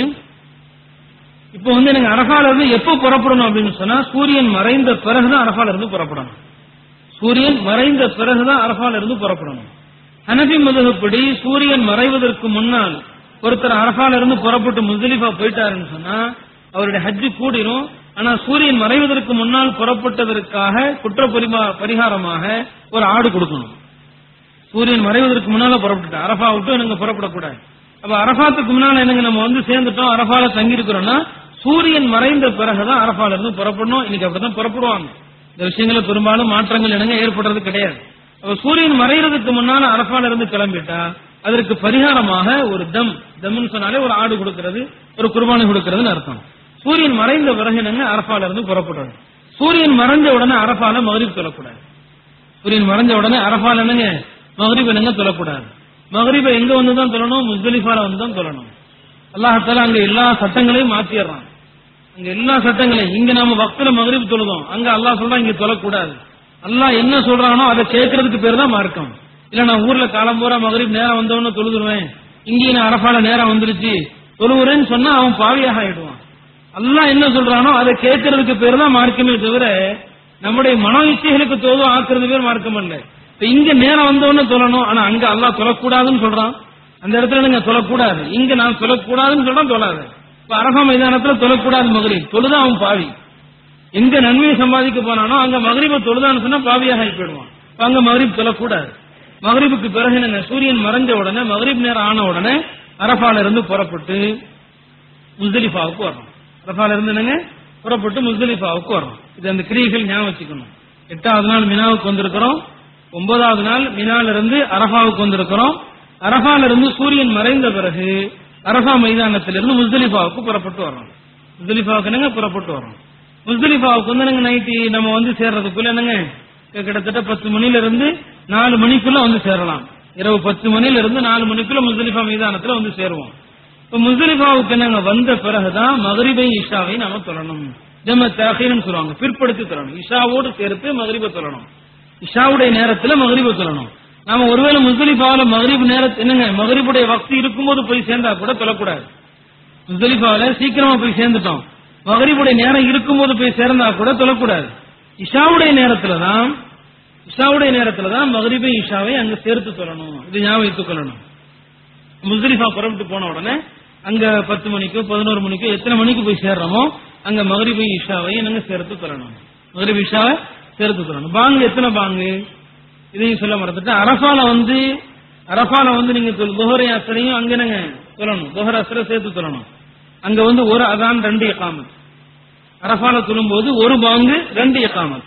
A: இப்போ வந்து எனக்கு அரபால இருந்து எப்போ புறப்படணும் அப்படின்னு சொன்னா சூரியன் மறைந்த பிறகுதான் அரபால இருந்து புறப்படணும் சூரியன் மறைந்த பிறகுதான் அரபால இருந்து புறப்படணும் ஹனபி மதுகப்படி சூரியன் மறைவதற்கு முன்னால் ஒருத்தர் அரபால இருந்து புறப்பட்டு முஸ்தலிஃபா போயிட்டாருன்னு சொன்னா அவருடைய ஹஜ்ஜு கூடிரும் ஆனா சூரியன் மறைவதற்கு முன்னால் புறப்பட்டதற்காக குற்ற பரிமா- பரிகாரமாக ஒரு ஆடு கொடுக்கணும் சூரியன் மறைவதற்கு முன்னால புறப்பட்டு அரபா விட்டு எனக்கு புறப்படக்கூடாது அப்ப அரபாத்துக்கு முன்னால என்னங்க நம்ம வந்து சேர்ந்துட்டோம் அரபால தங்கி இருக்கிறோம்னா சூரியன் மறைந்த பிறகுதான் அரபால இருந்து புறப்படணும் இன்னைக்கு அப்படிதான் புறப்படுவாங்க இந்த விஷயங்கள பெரும்பாலும் மாற்றங்கள் என்னங்க ஏற்படுறது கிடையாது அப்ப சூரியன் மறைகிறதுக்கு முன்னால அரபால இருந்து கிளம்பிட்டா அதற்கு பரிகாரமாக ஒரு தம் தம்னு சொன்னாலே ஒரு ஆடு கொடுக்கிறது ஒரு குர்பானி கொடுக்கிறதுன்னு அர்த்தம் சூரியன் மறைந்த பிறகு என்னங்க அரபால இருந்து புறப்படுறது சூரியன் மறைஞ்ச உடனே அரபால மகரிப் சொல்லக்கூடாது சூரியன் மறைஞ்ச உடனே அரபால் என்னங்க மகரிப் என்னங்க தொழக்கூடாது மகரிபை எங்க வந்து தான் தொழணும் முஸ்தலிஃபால வந்து தான் தொழணும் அல்லாஹால அங்க எல்லா சட்டங்களையும் மாத்திடுறான் அங்க எல்லா சட்டங்களையும் இங்க நாம பக்தல மகரிப் தொழுதோம் அங்க அல்லாஹ் சொல்றான் இங்க தொழக்கூடாது அல்லாஹ் என்ன சொல்றானோ அதை கேட்கறதுக்கு பேர் தான் மார்க்கம் இல்ல நான் ஊர்ல காலம் பூரா மகரிப் நேரம் வந்தவொன்னு தொழுதுருவேன் இங்கேயும் நான் அரபால நேரம் வந்துருச்சு தொழுவுறேன்னு சொன்னா அவன் பாவியாக ஆயிடுவான் அல்லாஹ் என்ன சொல்றானோ அதை கேட்கறதுக்கு பேர் தான் மார்க்கமே தவிர நம்முடைய மனோ இச்சைகளுக்கு தோதும் ஆக்குறது பேர் மார்க்கம் அல்ல இப்ப இங்க நேரம் வந்தவொன்னு சொல்லணும் ஆனா அங்க அல்லாஹ் சொல்லக்கூடாதுன்னு சொல்றான் அந்த இடத்துல நீங்க சொல்லக்கூடாது இங்க நான் சொல்லக்கூடாதுன்னு சொல்றான் தொழாது இப்ப அரபா மைதானத்துல தொழக்கூடாது மகரிப் தொழுதா அவன் பாவி எங்க நன்மையை சம்பாதிக்க போனானோ அங்க மகரிப தொழுதான்னு சொன்னா பாவியாக ஆகி போயிடுவான் இப்ப அங்க மகரிப் தொழக்கூடாது மகரிபுக்கு பிறகு என்ன சூரியன் மறைஞ்ச உடனே மகரிப் நேரம் ஆன உடனே அரபால இருந்து புறப்பட்டு முஸ்தலிஃபாவுக்கு வரணும் அரபால இருந்து என்னங்க புறப்பட்டு முஸ்தலிஃபாவுக்கு வரணும் இது அந்த கிரியைகள் ஞாபகம் வச்சுக்கணும் எட்டாவது நாள் மினாவுக்கு வந்திருக்கிறோம் ஒன்பதாவது நாள் மினால இருந்து அரபாவுக்கு வந்திருக்கிறோம் அரபால இருந்து சூரியன் மறைந்த பிறகு அரபா மைதானத்திலிருந்து முஸ்தலிஃபாவுக்கு புறப்பட்டு வரணும் முஸ்தலிஃபாவுக்கு என்னங்க புறப்பட்டு வரணும் முஸ்தலிஃபாவுக்கு வந்து என்னங்க நைட்டு நம்ம வந்து சேர்றதுக்குள்ள என்னங்க கிட்டத்தட்ட பத்து மணில இருந்து நாலு மணிக்குள்ள வந்து சேரலாம் இரவு பத்து மணில இருந்து நாலு மணிக்குள்ள முஸ்தலிஃபா மைதானத்துல வந்து சேருவோம் இப்ப முஸ்தலிஃபாவுக்கு நாங்க வந்த பிறகுதான் மகரிபை இஷாவை நாம தொழணும் ஜம்ம தாஹீர்னு சொல்லுவாங்க பிற்படுத்தி தொழணும் இஷாவோடு சேர்த்து மகரிபை தொழணும் இஷாவுடைய நேரத்துல மகரிபை தொழணும் நாம ஒருவேளை முஸ்தலிஃபாவில மகரிப் நேரத்து என்னங்க மகரிபுடைய வக்தி இருக்கும்போது போய் சேர்ந்தா கூட தொழக்கூடாது முஸ்தலிஃபாவில சீக்கிரமா போய் சேர்ந்துட்டோம் மகரிபுடைய நேரம் இருக்கும்போது போய் சேர்ந்தா கூட தொழக்கூடாது இஷாவுடைய நேரத்துல தான் இஷாவுடைய நேரத்துல தான் மகரிபை இஷாவை அங்க சேர்த்து தொழணும் இது ஞாபகம் வைத்துக் கொள்ளணும் முஸ்தலிஃபா புறப்பட்டு போன உடனே அங்க பத்து மணிக்கோ பதினோரு மணிக்கோ எத்தனை மணிக்கு போய் சேர்றோமோ அங்க மகரிபை இஷாவை நாங்க சேர்த்து தரணும் மகரிப் இஷாவை சேர்த்து தரணும் பாங்கு எத்தனை பாங்கு இதையும் சொல்ல மறந்துட்டேன் அரபால வந்து அரபால வந்து நீங்க துஹரை அசரையும் அங்க என்னங்க சொல்லணும் துஹர் அசரை சேர்த்து சொல்லணும் அங்க வந்து ஒரு அதான் ரெண்டு எக்காமத் அரபால சொல்லும்போது ஒரு பாங்கு ரெண்டு எக்காமத்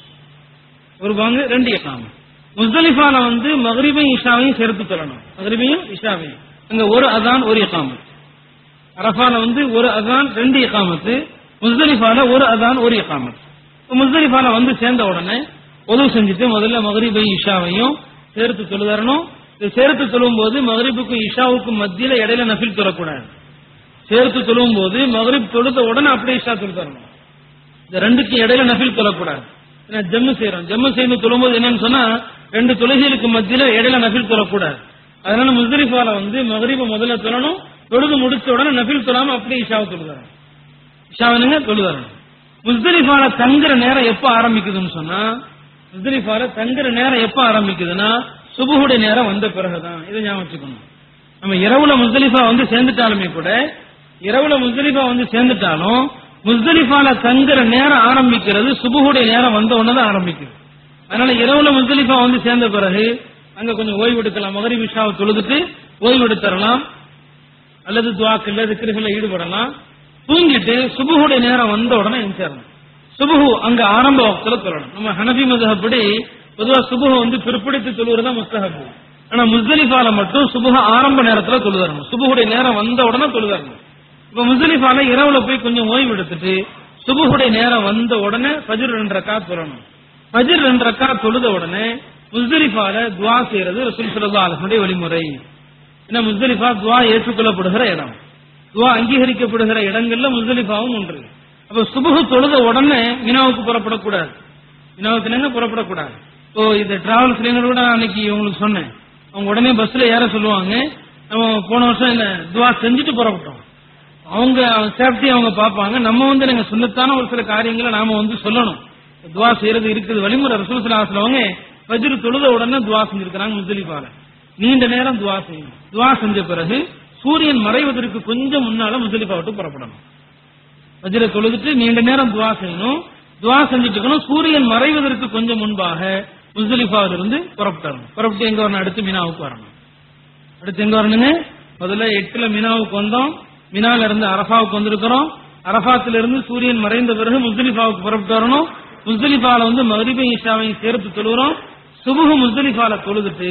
A: ஒரு பாங்கு ரெண்டு எக்காமத் முஸ்தலிஃபால வந்து மகரிபையும் இஷாவையும் சேர்த்து சொல்லணும் மகரிபையும் இஷாவையும் அங்க ஒரு அதான் ஒரு எக்காமத் அரபால வந்து ஒரு அதான் ரெண்டு எக்காமத்து முஸ்தலிஃபால ஒரு அதான் ஒரு எக்காமத் முஸ்தலிஃபால வந்து சேர்ந்த உடனே உதவு செஞ்சுட்டு முதல்ல மகரிபை இஷாவையும் சேர்த்து தொழுதரணும் இது சேர்த்து தொழும் போது மகரிபுக்கும் இஷாவுக்கும் மத்தியில இடையில நஃபில் தொழக்கூடாது சேர்த்து தொழும் போது மகரிப் தொழுத உடனே அப்படியே இஷா தொழு தரணும் இந்த ரெண்டுக்கு இடையில நஃபில் தொழக்கூடாது ஏன்னா ஜம்மு செய்யறோம் ஜம்மு செய்து தொழும்போது என்னன்னு சொன்னா ரெண்டு தொழுகைகளுக்கு மத்தியில இடையில நஃபில் தொழக்கூடாது அதனால முஸ்தலிஃபால வந்து மகரிப முதல்ல தொழணும் தொழுது முடிச்ச உடனே நஃபில் தொழாம அப்படியே இஷாவை தொழுதரணும் இஷாவனுங்க தொழுதரணும் முஸ்தலிஃபால தங்குற நேரம் எப்ப ஆரம்பிக்குதுன்னு சொன்னா முஸ்தலிஃபால தங்குற நேரம் எப்ப ஆரம்பிக்குதுன்னா சுபுகுடைய நேரம் வந்த பிறகுதான் இதை ஞாபகம் வச்சுக்கணும் நம்ம இரவுல முஸ்தலிஃபா வந்து சேர்ந்துட்டாலுமே கூட இரவுல முஸ்தலிஃபா வந்து சேர்ந்துட்டாலும் முஸ்தலிஃபால தங்குற நேரம் ஆரம்பிக்கிறது சுபுகுடைய நேரம் வந்த உடனே தான் ஆரம்பிக்குது அதனால இரவுல முஸ்தலிஃபா வந்து சேர்ந்த பிறகு அங்க கொஞ்சம் ஓய்வு எடுக்கலாம் மகரிப் இஷாவை தொழுதுட்டு ஓய்வு எடுத்துறலாம் அல்லது துவாக்கல்ல திக்கிரிகளில் ஈடுபடலாம் தூங்கிட்டு சுபுகுடைய நேரம் வந்த உடனே எந்திரணும் சுபுகு அங்க ஆரம்ப வக்துல தொழணும் நம்ம ஹனபி மதுஹப்படி பொதுவா சுபுக வந்து பிற்படுத்தி தொழுவுறதா முஸ்தஹபு ஆனா முஸ்தலிஃபால மட்டும் சுபுக ஆரம்ப நேரத்துல தொழுதரணும் சுபுகுடைய நேரம் வந்த உடனே தொழுதரணும் இப்ப முஸ்தலிஃபால இரவுல போய் கொஞ்சம் ஓய்வு எடுத்துட்டு சுபுகுடைய நேரம் வந்த உடனே ஃபஜ்ர் ரெண்டு ரக்காத் தொழணும் ஃபஜ்ர் ரெண்டு ரக்காத் தொழுத உடனே முஸ்தலிஃபால துவா செய்யறது ரசூல் ஸல்லல்லாஹு அலைஹி வஸல்லம் வழிமுறை ஏன்னா முஸ்தலிஃபா துவா ஏற்றுக்கொள்ளப்படுகிற இடம் துவா அங்கீகரிக்கப்படுகிற இடங்கள்ல முஸ்தலிஃபாவும் ஒன்று அப்ப சுபுகு தொழுத உடனே மினாவுக்கு புறப்படக்கூடாது மினாவுக்கு என்னங்க புறப்படக்கூடாது இப்போ இந்த டிராவல்ஸ்ல கூட நான் அன்னைக்கு உங்களுக்கு சொன்னேன் அவங்க உடனே பஸ்ல ஏற சொல்லுவாங்க நம்ம போன வருஷம் என்ன துவா செஞ்சுட்டு புறப்பட்டோம் அவங்க சேஃப்டி அவங்க பார்ப்பாங்க நம்ம வந்து நீங்க சுண்ணத்தான ஒரு சில காரியங்களை நாம வந்து சொல்லணும் துவா செய்யறது இருக்குது வழிமுறை ரசூல் ஸல்லல்லாஹு அவங்க ஃபஜ்ர் தொழுத உடனே துவா செஞ்சிருக்கிறாங்க முஸ்தலிஃபால நீண்ட நேரம் துவா செய்யணும் துவா செஞ்ச பிறகு சூரியன் மறைவதற்கு கொஞ்சம் முன்னால முஸ்தலிஃபா விட்டு புறப்படணும் வஜ்ர தொழுதுட்டு நீண்ட நேரம் துவா செய்யணும் துவா செஞ்சுட்டு இருக்கணும் சூரியன் மறைவதற்கு கொஞ்சம் முன்பாக முஸ்தலிஃபாவில இருந்து புறப்பட்டணும் புறப்பட்டு எங்க வரணும் அடுத்து மினாவுக்கு வரணும் அடுத்து எங்க வரணுங்க முதல்ல எட்டுல மினாவுக்கு வந்தோம் மினால இருந்து அரஃபாவுக்கு வந்திருக்கிறோம் அரஃபாத்துல இருந்து சூரியன் மறைந்த பிறகு முஸ்தலிஃபாவுக்கு புறப்பட்டு வரணும் முஸ்தலிஃபால வந்து மகரிபை இஷாவையும் சேர்த்து தொழுகிறோம் சுபுகு முஸ்தலிஃபால தொழுதுட்டு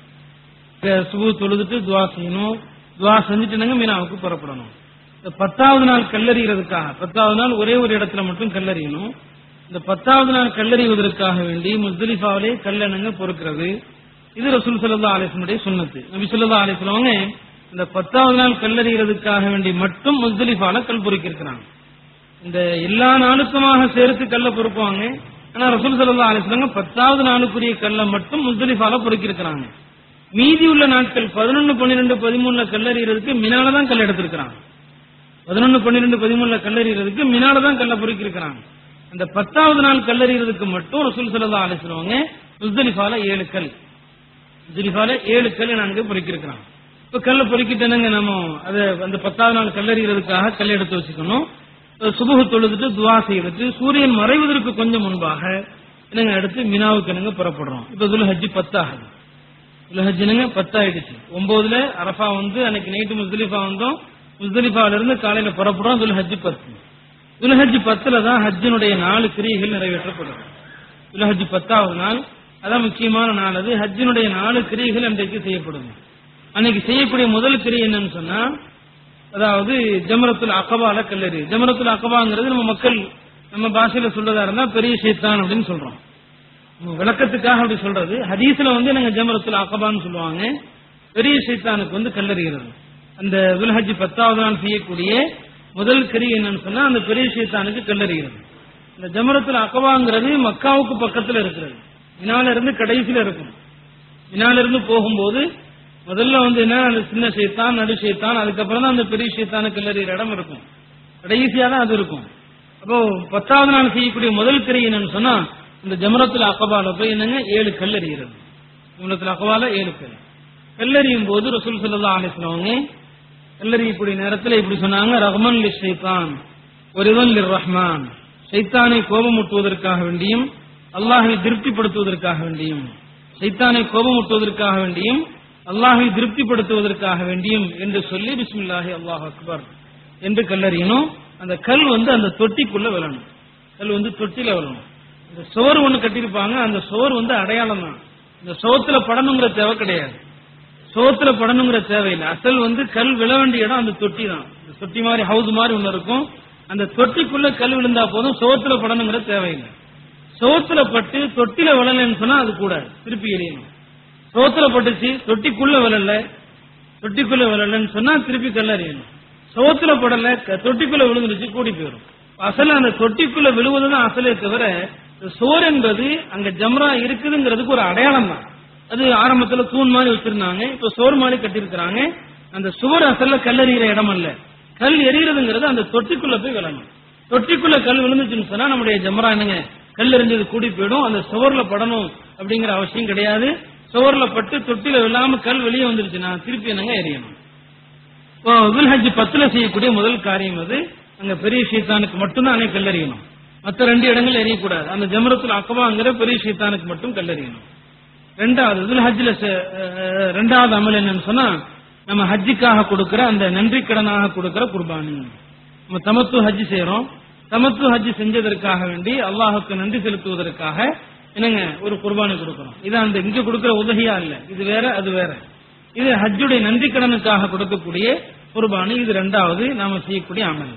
A: அஹ் சுபு தொழுதுட்டு துவா செய்யணும் துவா செஞ்சுட்டு மீனாவுக்கு புறப்படணும் இந்த பத்தாவது நாள் கல்லறிகிறதுக்காக பத்தாவது நாள் ஒரே ஒரு இடத்துல மட்டும் கல்லறியணும் இந்த பத்தாவது நாள் கல்லறிவதற்காக வேண்டி முஸ்தலிஃபாவிலே கல்லெண்ணங்க பொறுக்கிறது இது ரசூல் சல்லா அலிஸ்லமுடைய சுன்னத்து நபி சொல்லா அலிஸ்லவங்க இந்த பத்தாவது நாள் கல்லறிகிறதுக்காக வேண்டி மட்டும் முஸ்தலிஃபால கல் பொறுக்கியிருக்கிறாங்க இந்த எல்லா நாளுக்குமாக சேர்த்து கல்ல பொறுப்பாங்க ஆனா ரசூல் சல்லா அலிஸ்லங்க பத்தாவது நாளுக்குரிய கல்லை மட்டும் முஸ்தலிஃபால பொறுக்கியிருக்கிறாங்க மீதி உள்ள நாட்கள் பதினொன்னு பன்னிரெண்டு பதிமூணுல கல்லறிகிறதுக்கு மினால தான் கல் எடுத்திருக்கிறாங்க பதினொன்னு பன்னிரெண்டு பதிமூணுல கல்லறிகிறதுக்கு மினால தான் கல்ல பொறுக்கியிருக்கிறாங்க அந்த பத்தாவது நாள் கல்லறிகிறதுக்கு மட்டும் ரசூல் சல்லா அலிஸ்லவங்க முஸ்தலிஃபால ஏழு கல் முஸ்தலிஃபால ஏழு கல் நாங்க பொறுக்கியிருக்கிறாங்க இப்ப கல்ல பொறுக்கிட்டேனுங்க நம்ம அதை அந்த பத்தாவது நாள் கல்லறிகிறதுக்காக கல் எடுத்து வச்சுக்கணும் சுபுகு தொழுதுட்டு துவா செய்துட்டு சூரியன் மறைவதற்கு கொஞ்சம் முன்பாக என்னங்க அடுத்து மினாவுக்கு என்னங்க புறப்படுறோம் இப்ப துல் ஹஜ்ஜி பத்தாகுது துல்ஹஜ்னுங்க பத்தாயிடுச்சு ஒன்பதுல அரஃபா வந்து அன்னைக்கு நைட்டு முஸ்தலிஃபா வந்தோம் முஸ்தலிஃபால இருந்து காலையில புறப்படுறோம் துல்ஹஜ் பத்து துல்ஹஜ் பத்துல தான் ஹஜ்ஜினுடைய நாலு கிரியைகள் நிறைவேற்றப்படும் துல்ஹஜ் பத்தாவது நாள் அதான் முக்கியமான நாள் அது ஹஜ்ஜினுடைய நாலு கிரியைகள் அன்றைக்கு செய்யப்படும் அன்னைக்கு செய்யக்கூடிய முதல் கிரியை என்னன்னு சொன்னா அதாவது ஜமரத்துல் அகபால கல்லறி ஜமரத்துல் அகபாங்கிறது நம்ம மக்கள் நம்ம பாஷையில சொல்றதா இருந்தா பெரிய சைத்தான் அப்படின்னு சொல்றோம் விளக்கத்துக்காக அப்படி சொல்றது ஹதீஸ்ல வந்து நாங்க ஜமரத்துல அகபான்னு சொல்லுவாங்க பெரிய சைத்தானுக்கு வந்து கல்லறிகிறது அந்த துல்ஹஜ் பத்தாவது நாள் செய்யக்கூடிய முதல் கறி என்னன்னு சொன்னா அந்த பெரிய சைத்தானுக்கு கல்லறிகிறது இந்த ஜமரத்துல அகபாங்கிறது மக்காவுக்கு பக்கத்துல இருக்கிறது மினால இருந்து கடைசியில இருக்கும் மினால இருந்து போகும்போது முதல்ல வந்து என்ன அந்த சின்ன சைத்தான் நடு சைத்தான் அதுக்கப்புறம் தான் அந்த பெரிய சைத்தானுக்கு கல்லறிகிற இடம் இருக்கும் கடைசியா தான் அது இருக்கும் அப்போ பத்தாவது நாள் செய்யக்கூடிய முதல் கறி என்னன்னு சொன்னா இந்த ஜமரத்துல அகபால போய் என்னங்க ஏழு கல் எறிகிறது ஜமரத்துல அகபால ஏழு கல் கல்லறியும் போது ரசூல் சல்லா அலிஸ்லவங்க கல்லறியக்கூடிய நேரத்தில் இப்படி சொன்னாங்க ரஹ்மன் லி ஷைத்தான் ஒருவன் லிர் ரஹ்மான் சைத்தானை கோபமூட்டுவதற்காக வேண்டியும் அல்லாஹை திருப்திப்படுத்துவதற்காக வேண்டியும் சைத்தானை கோபமூட்டுவதற்காக வேண்டியும் அல்லாஹை திருப்திப்படுத்துவதற்காக வேண்டியும் என்று சொல்லி பிஸ்மில்லாஹி அல்லாஹ் அக்பர் என்று கல்லறியணும் அந்த கல் வந்து அந்த தொட்டிக்குள்ள விழணும் கல் வந்து தொட்டில விழணும் இந்த சுவர் ஒண்ணு கட்டியிருப்பாங்க அந்த சுவர் வந்து அடையாளம் தான் இந்த சுவத்துல படணுங்கிற தேவை கிடையாது சுவத்துல படணுங்கிற தேவையில்லை அசல் வந்து கல் விழ வேண்டிய இடம் அந்த தொட்டி தான் இந்த தொட்டி மாதிரி ஹவுஸ் மாதிரி ஒண்ணு இருக்கும் அந்த தொட்டிக்குள்ள கல் விழுந்தா போதும் சுவத்துல படணுங்கிற தேவையில்லை சுவத்துல பட்டு தொட்டில விழலன்னு சொன்னா அது கூட திருப்பி எறியணும் சுவத்துல பட்டுச்சு தொட்டிக்குள்ள விழல தொட்டிக்குள்ள விழலன்னு சொன்னா திருப்பி கல் எறியணும் சுவத்துல படல க- தொட்டிக்குள்ள விழுந்துருச்சு கூடி போயிடும் அசல் அந்த தொட்டிக்குள்ள விழுவதுதான் அசலே தவிர இந்த சோர் என்பது அங்க ஜம்ரா இருக்குதுங்கிறதுக்கு ஒரு அடையாளம் தான் அது ஆரம்பத்துல தூண் மாதிரி வச்சிருந்தாங்க இப்ப சோர் மாதிரி கட்டியிருக்கிறாங்க அந்த சுவர் அசல்ல கல் எறிகிற இடம் அல்ல கல் எறிகிறதுங்கிறது அந்த தொட்டிக்குள்ள போய் விழணும் தொட்டிக்குள்ள கல் விழுந்துச்சுன்னு சொன்னா நம்முடைய ஜம்ரா என்னங்க கல் எறிஞ்சது கூடி போயிடும் அந்த சுவர்ல படணும் அப்படிங்கிற அவசியம் கிடையாது சுவர்ல பட்டு தொட்டில விழாம கல் வெளியே வந்துருச்சுன்னா திருப்பி என்னங்க எறியணும் இப்போ துல்ஹஜ் பத்துல செய்யக்கூடிய முதல் காரியம் அது அங்க பெரிய சைத்தானுக்கு மட்டும்தான் அன்னைக்கு கல்லறியணும் மத்த ரெண்டு இடங்கள் எறியக்கூடாது அந்த ஜமரத்துல அக்கபாங்கிற பெரிய சைத்தானுக்கு மட்டும் கல்லறியணும் ரெண்டாவது துல்ஹஜ்ல செ- அஹ், ரெண்டாவது அமல் என்னன்னு சொன்னா நம்ம ஹஜ்ஜுக்காக கொடுக்கிற அந்த நன்றி கடனாக கொடுக்கிற குர்பானி நம்ம தமத்து ஹஜ் செய்யறோம் தமத்து ஹஜ் செஞ்சதற்காக வேண்டி அல்லாஹுக்கு நன்றி செலுத்துவதற்காக என்னங்க ஒரு குர்பானி கொடுக்கணும் இது அந்த இங்க கொடுக்கிற உதவியா இல்ல இது வேற அது வேற இது ஹஜ்ஜுடைய நன்றி கடனுக்காக கொடுக்கக்கூடிய குர்பானி இது ரெண்டாவது நாம செய்யக்கூடிய அமல்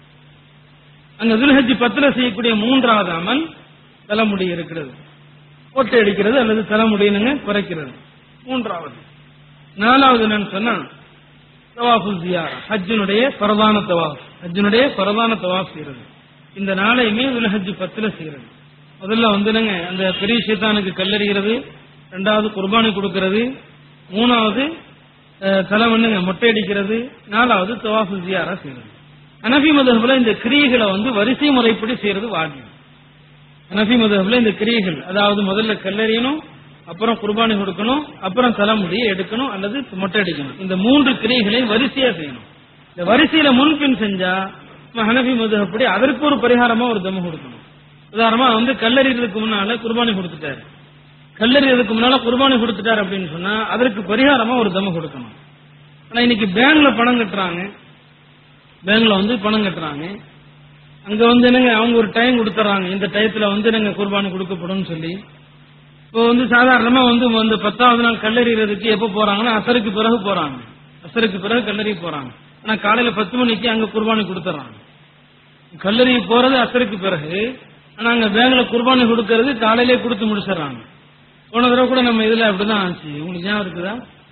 A: அங்க துல்ஹஜ் பத்துல செய்யக்கூடிய மூன்றாவது அமல் தலைமுடி இருக்கிறது ஒட்டை அடிக்கிறது அல்லது தலைமுடியினுங்க குறைக்கிறது மூன்றாவது நாலாவது என்னன்னு சொன்னா தவாஃபு ஜியாரா ஹஜ்ஜினுடைய பிரதான தவாஃப் ஹஜ்ஜினுடைய பிரதான தவாஃப் செய்யறது இந்த நாளையுமே துல்ஹஜ் பத்துல செய்யறது முதல்ல வந்துடுங்க அந்த பெரிய சைத்தானுக்கு கல்லறிகிறது ரெண்டாவது குர்பானி கொடுக்கிறது மூணாவது அஹ், தலை வந்துங்க மொட்டை அடிக்கிறது நாலாவது தவாஃபு ஜியாரா செய்யறது அனபி மதகுல இந்த கிரியைகளை வந்து வரிசை முறைப்படி செய்யறது வாஜிப் அனபி மதகுல இந்த கிரியைகள் அதாவது முதல்ல கல்லறியணும் அப்புறம் குர்பானி கொடுக்கணும் அப்புறம் தலைமுடியை எடுக்கணும் அல்லது மொட்டை அடிக்கணும் இந்த மூன்று கிரியைகளையும் வரிசையா செய்யணும் இந்த வரிசையில முன்பின் செஞ்சா நம்ம ஹனபி மதுகப்படி அதற்கு ஒரு பரிகாரமா ஒரு தம்மு கொடுக்கணும் உதாரணமா வந்து கல்லறிறதுக்கு முன்னால குர்பானி கொடுத்துட்டாரு கல்லறிறதுக்கு முன்னால குர்பானி கொடுத்துட்டாரு அப்படின்னு சொன்னா அதற்கு பரிகாரமா ஒரு தம்மு கொடுக்கணும் ஆனா இன்னைக்கு பேங்க்ல பணம் கட்டுறாங்க பேங்க்ல வந்து பணம் கட்டுறாங்க அங்க வந்து என்னங்க அவங்க ஒரு டைம் கொடுத்துறாங்க இந்த டயத்துல வந்து நாங்க குர்பானி கொடுக்கப்படும் சொல்லி இப்போ வந்து சாதாரணமா வந்து இந்த பத்தாவது நாள் கல்லறிறதுக்கு எப்ப போறாங்கன்னா அசருக்கு பிறகு போறாங்க அசருக்கு பிறகு கல்லறி போறாங்க ஆனா காலையில பத்து மணிக்கு அங்க குர்பானி கொடுத்துறாங்க கல்லறி போறது அசருக்கு பிறகு ஆனா அங்க பேங்க்ல குர்பானி கொடுக்கறது காலையிலே கொடுத்து முடிச்சிடுறாங்க போன தடவை கூட நம்ம இதுல அப்படிதான் ஆச்சு உங்களுக்கு ஞாபகம் இருக்குதா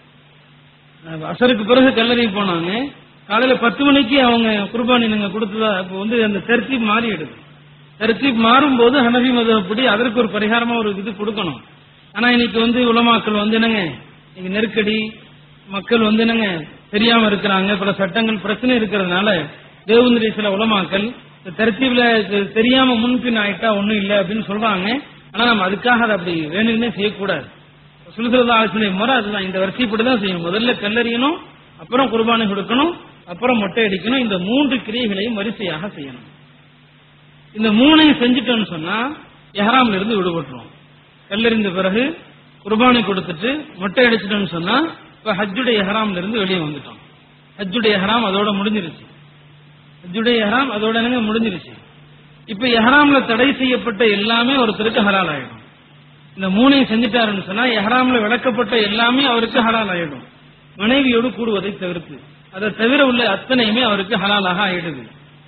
A: அஹ் அசருக்கு பிறகு கல்லறி போனாங்க காலையில பத்து மணிக்கு அவங்க குர்பானி நீங்க கொடுத்ததா இப்போ வந்து அந்த தர்த்தீப் மாறிடுது தர்த்தீப் மாறும்போது ஹனபி மதப்படி அதற்கு ஒரு பரிகாரமா ஒரு இது கொடுக்கணும் ஆனா இன்னைக்கு வந்து உலமாக்கள் வந்து என்னங்க இன்னைக்கு நெருக்கடி மக்கள் வந்து என்னங்க தெரியாம இருக்கிறாங்க பல சட்டங்கள் பிரச்சனை இருக்கிறதுனால தேவந்திரி சில உலமாக்கள் இந்த தர்த்தீப்ல இது தெரியாம முன்பின் ஆயிட்டா ஒண்ணும் இல்லை அப்படின்னு சொல்றாங்க ஆனா நம்ம அதுக்காக அதை அப்படி வேணும்னே செய்யக்கூடாது சுலுசலதா ஆலோசனை முறை அதுதான் இந்த வரிசைப்படி தான் செய்யணும் முதல்ல கல்லறியணும் அப்புறம் குர்பானி கொடுக்கணும் அப்புறம் மொட்டை அடிக்கணும் இந்த மூன்று கிரியைகளையும் வரிசையாக செய்யணும் இந்த மூணையும் செஞ்சுட்டோம்னு சொன்னா எஹராம்ல இருந்து விடுபட்டுரும் கல்லறிந்த பிறகு குர்பானி கொடுத்துட்டு மொட்டை அடிச்சிட்டோம்னு சொன்னா இப்ப ஹஜ்ஜுடைய எஹராம்ல இருந்து வெளியே வந்துட்டோம் ஹஜ்ஜுடைய எஹராம் அதோட முடிஞ்சிருச்சு ஹஜ்ஜுடைய எஹராம் அதோட என்னங்க முடிஞ்சிருச்சு இப்ப எஹராம்ல தடை செய்யப்பட்ட எல்லாமே ஒருத்தருக்கு ஹலால் ஆயிடும் இந்த மூணையும் செஞ்சுட்டாருன்னு சொன்னா எஹராம்ல விளக்கப்பட்ட எல்லாமே அவருக்கு ஹலால் ஆயிடும் மனைவியோடு கூடுவதை தவிர்த்து அதை தவிர உள்ள அத்தனையுமே அவருக்கு ஹலாலாக ஆயிடுது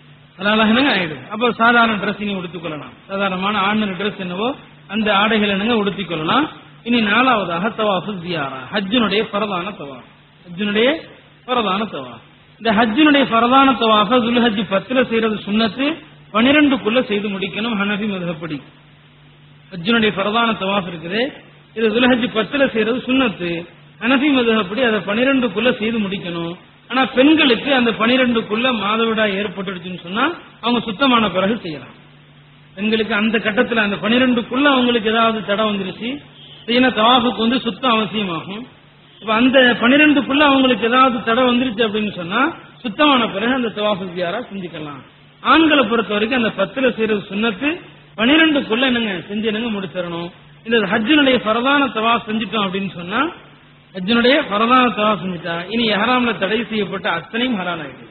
A: ஹலாலாக ஆயிடுது அப்ப சாதாரண ட்ரெஸ் நீங்க உடுத்திக் கொள்ளலாம் சாதாரணமான ஆண்கள் ட்ரெஸ் என்னவோ அந்த ஆடைகள் என்னங்க உடுத்திக் கொள்ளலாம் இனி நாலாவதாக தவாஃபு ஜியாரா ஹஜ்ஜினுடைய பரதான தவாஃப் ஹஜ்ஜினுடைய பரதான தவாஃப் இந்த ஹஜ்ஜினுடைய பரதான தவாஃப துல்ஹஜ் பத்துல செய்யறது சுன்னத்து பனிரெண்டுக்குள்ள செய்து முடிக்கணும் ஹனஃபி மதுகப்படி ஹஜ்ஜினுடைய பிரதான தவாஃப் இருக்குது இது துலஹஜ் பத்துல செய்யறது சுன்னத்து ஹனஃபி மதுகப்படி அதை பனிரெண்டுக்குள்ள செய்து முடிக்கணும் ஆனா பெண்களுக்கு அந்த பனிரெண்டுக்குள்ள மாதவிடாய் ஏற்பட்டுடுச்சுன்னு சொன்னா அவங்க சுத்தமான பிறகு செய்யலாம் பெண்களுக்கு அந்த கட்டத்துல அந்த பனிரெண்டுக்குள்ள அவங்களுக்கு ஏதாவது தடை வந்துருச்சு செய்யணும் தவாஃபுக்கு வந்து சுத்தம் அவசியமாகும் இப்ப அந்த பனிரெண்டுக்குள்ள அவங்களுக்கு ஏதாவது தடை வந்துருச்சு அப்படின்னு சொன்னா சுத்தமான பிறகு அந்த தவாஃபு ஜியாரா செஞ்சுக்கலாம் ஆண்களை பொறுத்த வரைக்கும் அந்த பத்துல செய்யறது சுன்னத்து பனிரெண்டுக்குள்ள என்னங்க செஞ்சு என்னங்க முடிச்சிடணும் இந்த ஹஜ்ஜினுடைய பரதான தவா செஞ்சுட்டோம் அப்படின்னு சொன்னா ஹஜ்ஜினுடைய பரதான தவா செஞ்சுட்டா இனி எஹராம்ல தடை செய்யப்பட்ட அத்தனையும் ஹலால் ஆயிடும்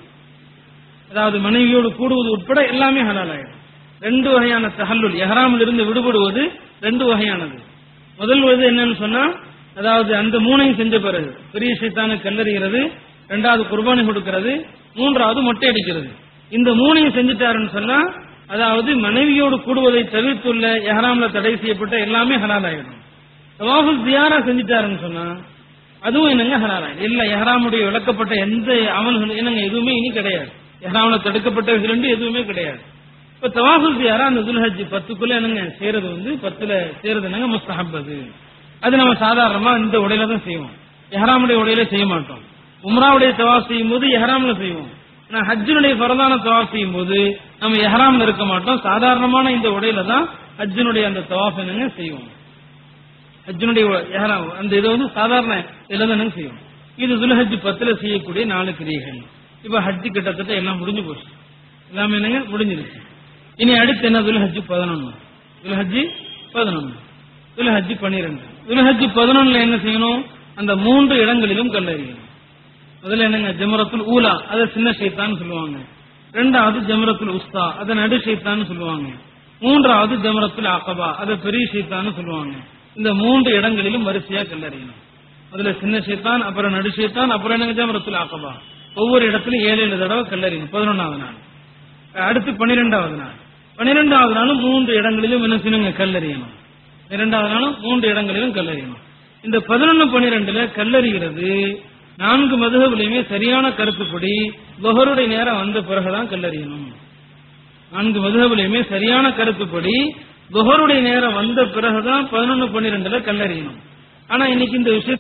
A: அதாவது மனைவியோடு கூடுவது உட்பட எல்லாமே ஹலால் ஆயிடும் ரெண்டு வகையான தஹல்லுல் எஹராமில் இருந்து விடுபடுவது ரெண்டு வகையானது முதல் இது என்னன்னு சொன்னா அதாவது அந்த மூணையும் செஞ்ச பிறகு பெரிய சைத்தானு கல்லறிகிறது ரெண்டாவது குர்பானி கொடுக்கிறது மூன்றாவது மொட்டை அடிக்கிறது இந்த மூணையும் செஞ்சுட்டாருன்னு சொன்னா அதாவது மனைவியோடு கூடுவதை தவிர்த்துள்ள எஹராம்ல தடை செய்யப்பட்ட எல்லாமே ஹலால் ஆயிடும் தவாஃபு ஜியாரா செஞ்சுட்டாருன்னு சொன்னா அதுவும் என்னங்க ஹலால் ஆயிடும் இல்ல எஹராமுடைய விளக்கப்பட்ட எந்த அமல்கள் என்னங்க எதுவுமே இனி கிடையாது எஹராம்ல தடுக்கப்பட்ட ரெண்டு எதுவுமே கிடையாது இப்ப தவாஃபு ஜியாரா அந்த துல்ஹஜ் பத்துக்குள்ள என்னங்க செய்யறது வந்து பத்துல செய்யறது என்னங்க முஸ்தஹப் அது அது நம்ம சாதாரணமா இந்த உடையில தான் செய்வோம் எஹராமுடைய உடையில செய்ய மாட்டோம் உம்ராவுடைய தவாஃப் செய்யும் போது எஹராம்ல செய்வோம் ஆனா ஹஜ்ஜினுடைய பரதான தவாஃப் செய்யும் போது நம்ம எஹராம்ல இருக்க மாட்டோம் சாதாரணமான இந்த உடையில தான் ஹஜ்ஜினுடைய அந்த தவாஃப் என்னங்க செய்வோம் ஹஜ்ஜினுடைய எஹராம் அந்த இதை வந்து சாதாரண இதுல தான் செய்வோம் இது துல்ஹஜ் பத்துல செய்யக்கூடிய நாலு கிரியைகள் இப்ப ஹஜ்ஜு கிட்டத்தட்ட எல்லாம் முடிஞ்சு போச்சு எல்லாமே என்னங்க முடிஞ்சிருச்சு இனி அடுத்து என்ன துல்ஹஜ் பதினொன்னு துல்ஹஜ் பதினொன்னு துல்ஹஜ் பன்னிரெண்டு துல்ஹஜ் பதினொன்னுல என்ன செய்யணும் அந்த மூன்று இடங்களிலும் கல்லறியணும் முதல்ல என்னங்க ஜமரத்துல் ஊலா அதை சின்ன ஷைத்தான் சொல்லுவாங்க ரெண்டாவது ஜமரத்துல் உஸ்தா அதை நடு ஷைத்தான் சொல்லுவாங்க மூன்றாவது ஜமரத்துல் ஆகபா அதை பெரிய சைத்தான்னு சொல்லுவாங்க இந்த மூன்று இடங்களிலும் வரிசையா கல்லறியணும் அதுல சின்ன சைத்தான் அப்புறம் நடு சைத்தான் அப்புறம் என்னங்க ஜமரத்துல் ஆகபா ஒவ்வொரு இடத்துலயும் ஏழு ஏழு தடவை கல்லறியணும் பதினொன்னாவது நாள் அடுத்து பன்னிரெண்டாவது நாள் பன்னிரெண்டாவது நாளும் மூன்று இடங்களிலும் என்ன செய்யணுங்க கல்லறியணும் இரண்டாவது நாளும் மூன்று இடங்களிலும் கல்லறியணும் இந்த பதினொன்னு பன்னிரெண்டுல கல்லறிகிறது நான்கு மதுகவிலையுமே சரியான கருத்துப்படி தொஹருடைய நேரம் வந்த பிறகுதான் கல்லறியணும் நான்கு மதுகவிலையுமே சரியான கருத்துப்படி தொஹருடைய நேரம் வந்த பிறகுதான் பதினொன்னு பன்னிரெண்டுல கல்லறியணும் ஆனா இன்னைக்கு இந்த விஷயம்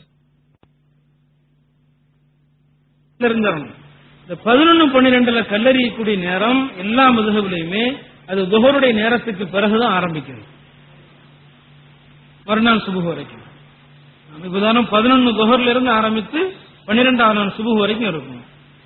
A: இருந்தவங்க இந்த பதினொன்னு பன்னிரெண்டுல கல்லறியக்கூடிய நேரம் எல்லா மதுகவிலையுமே அது துஹருடைய நேரத்துக்கு பிறகுதான் ஆரம்பிக்குது மறுநாள் சுபுகு வரைக்கும் இப்ப உதாரணம் பதினொன்னு துஹர்ல இருந்து ஆரம்பித்து பன்னிரெண்டாவது நாள் சுபுகு வரைக்கும் இருக்கும்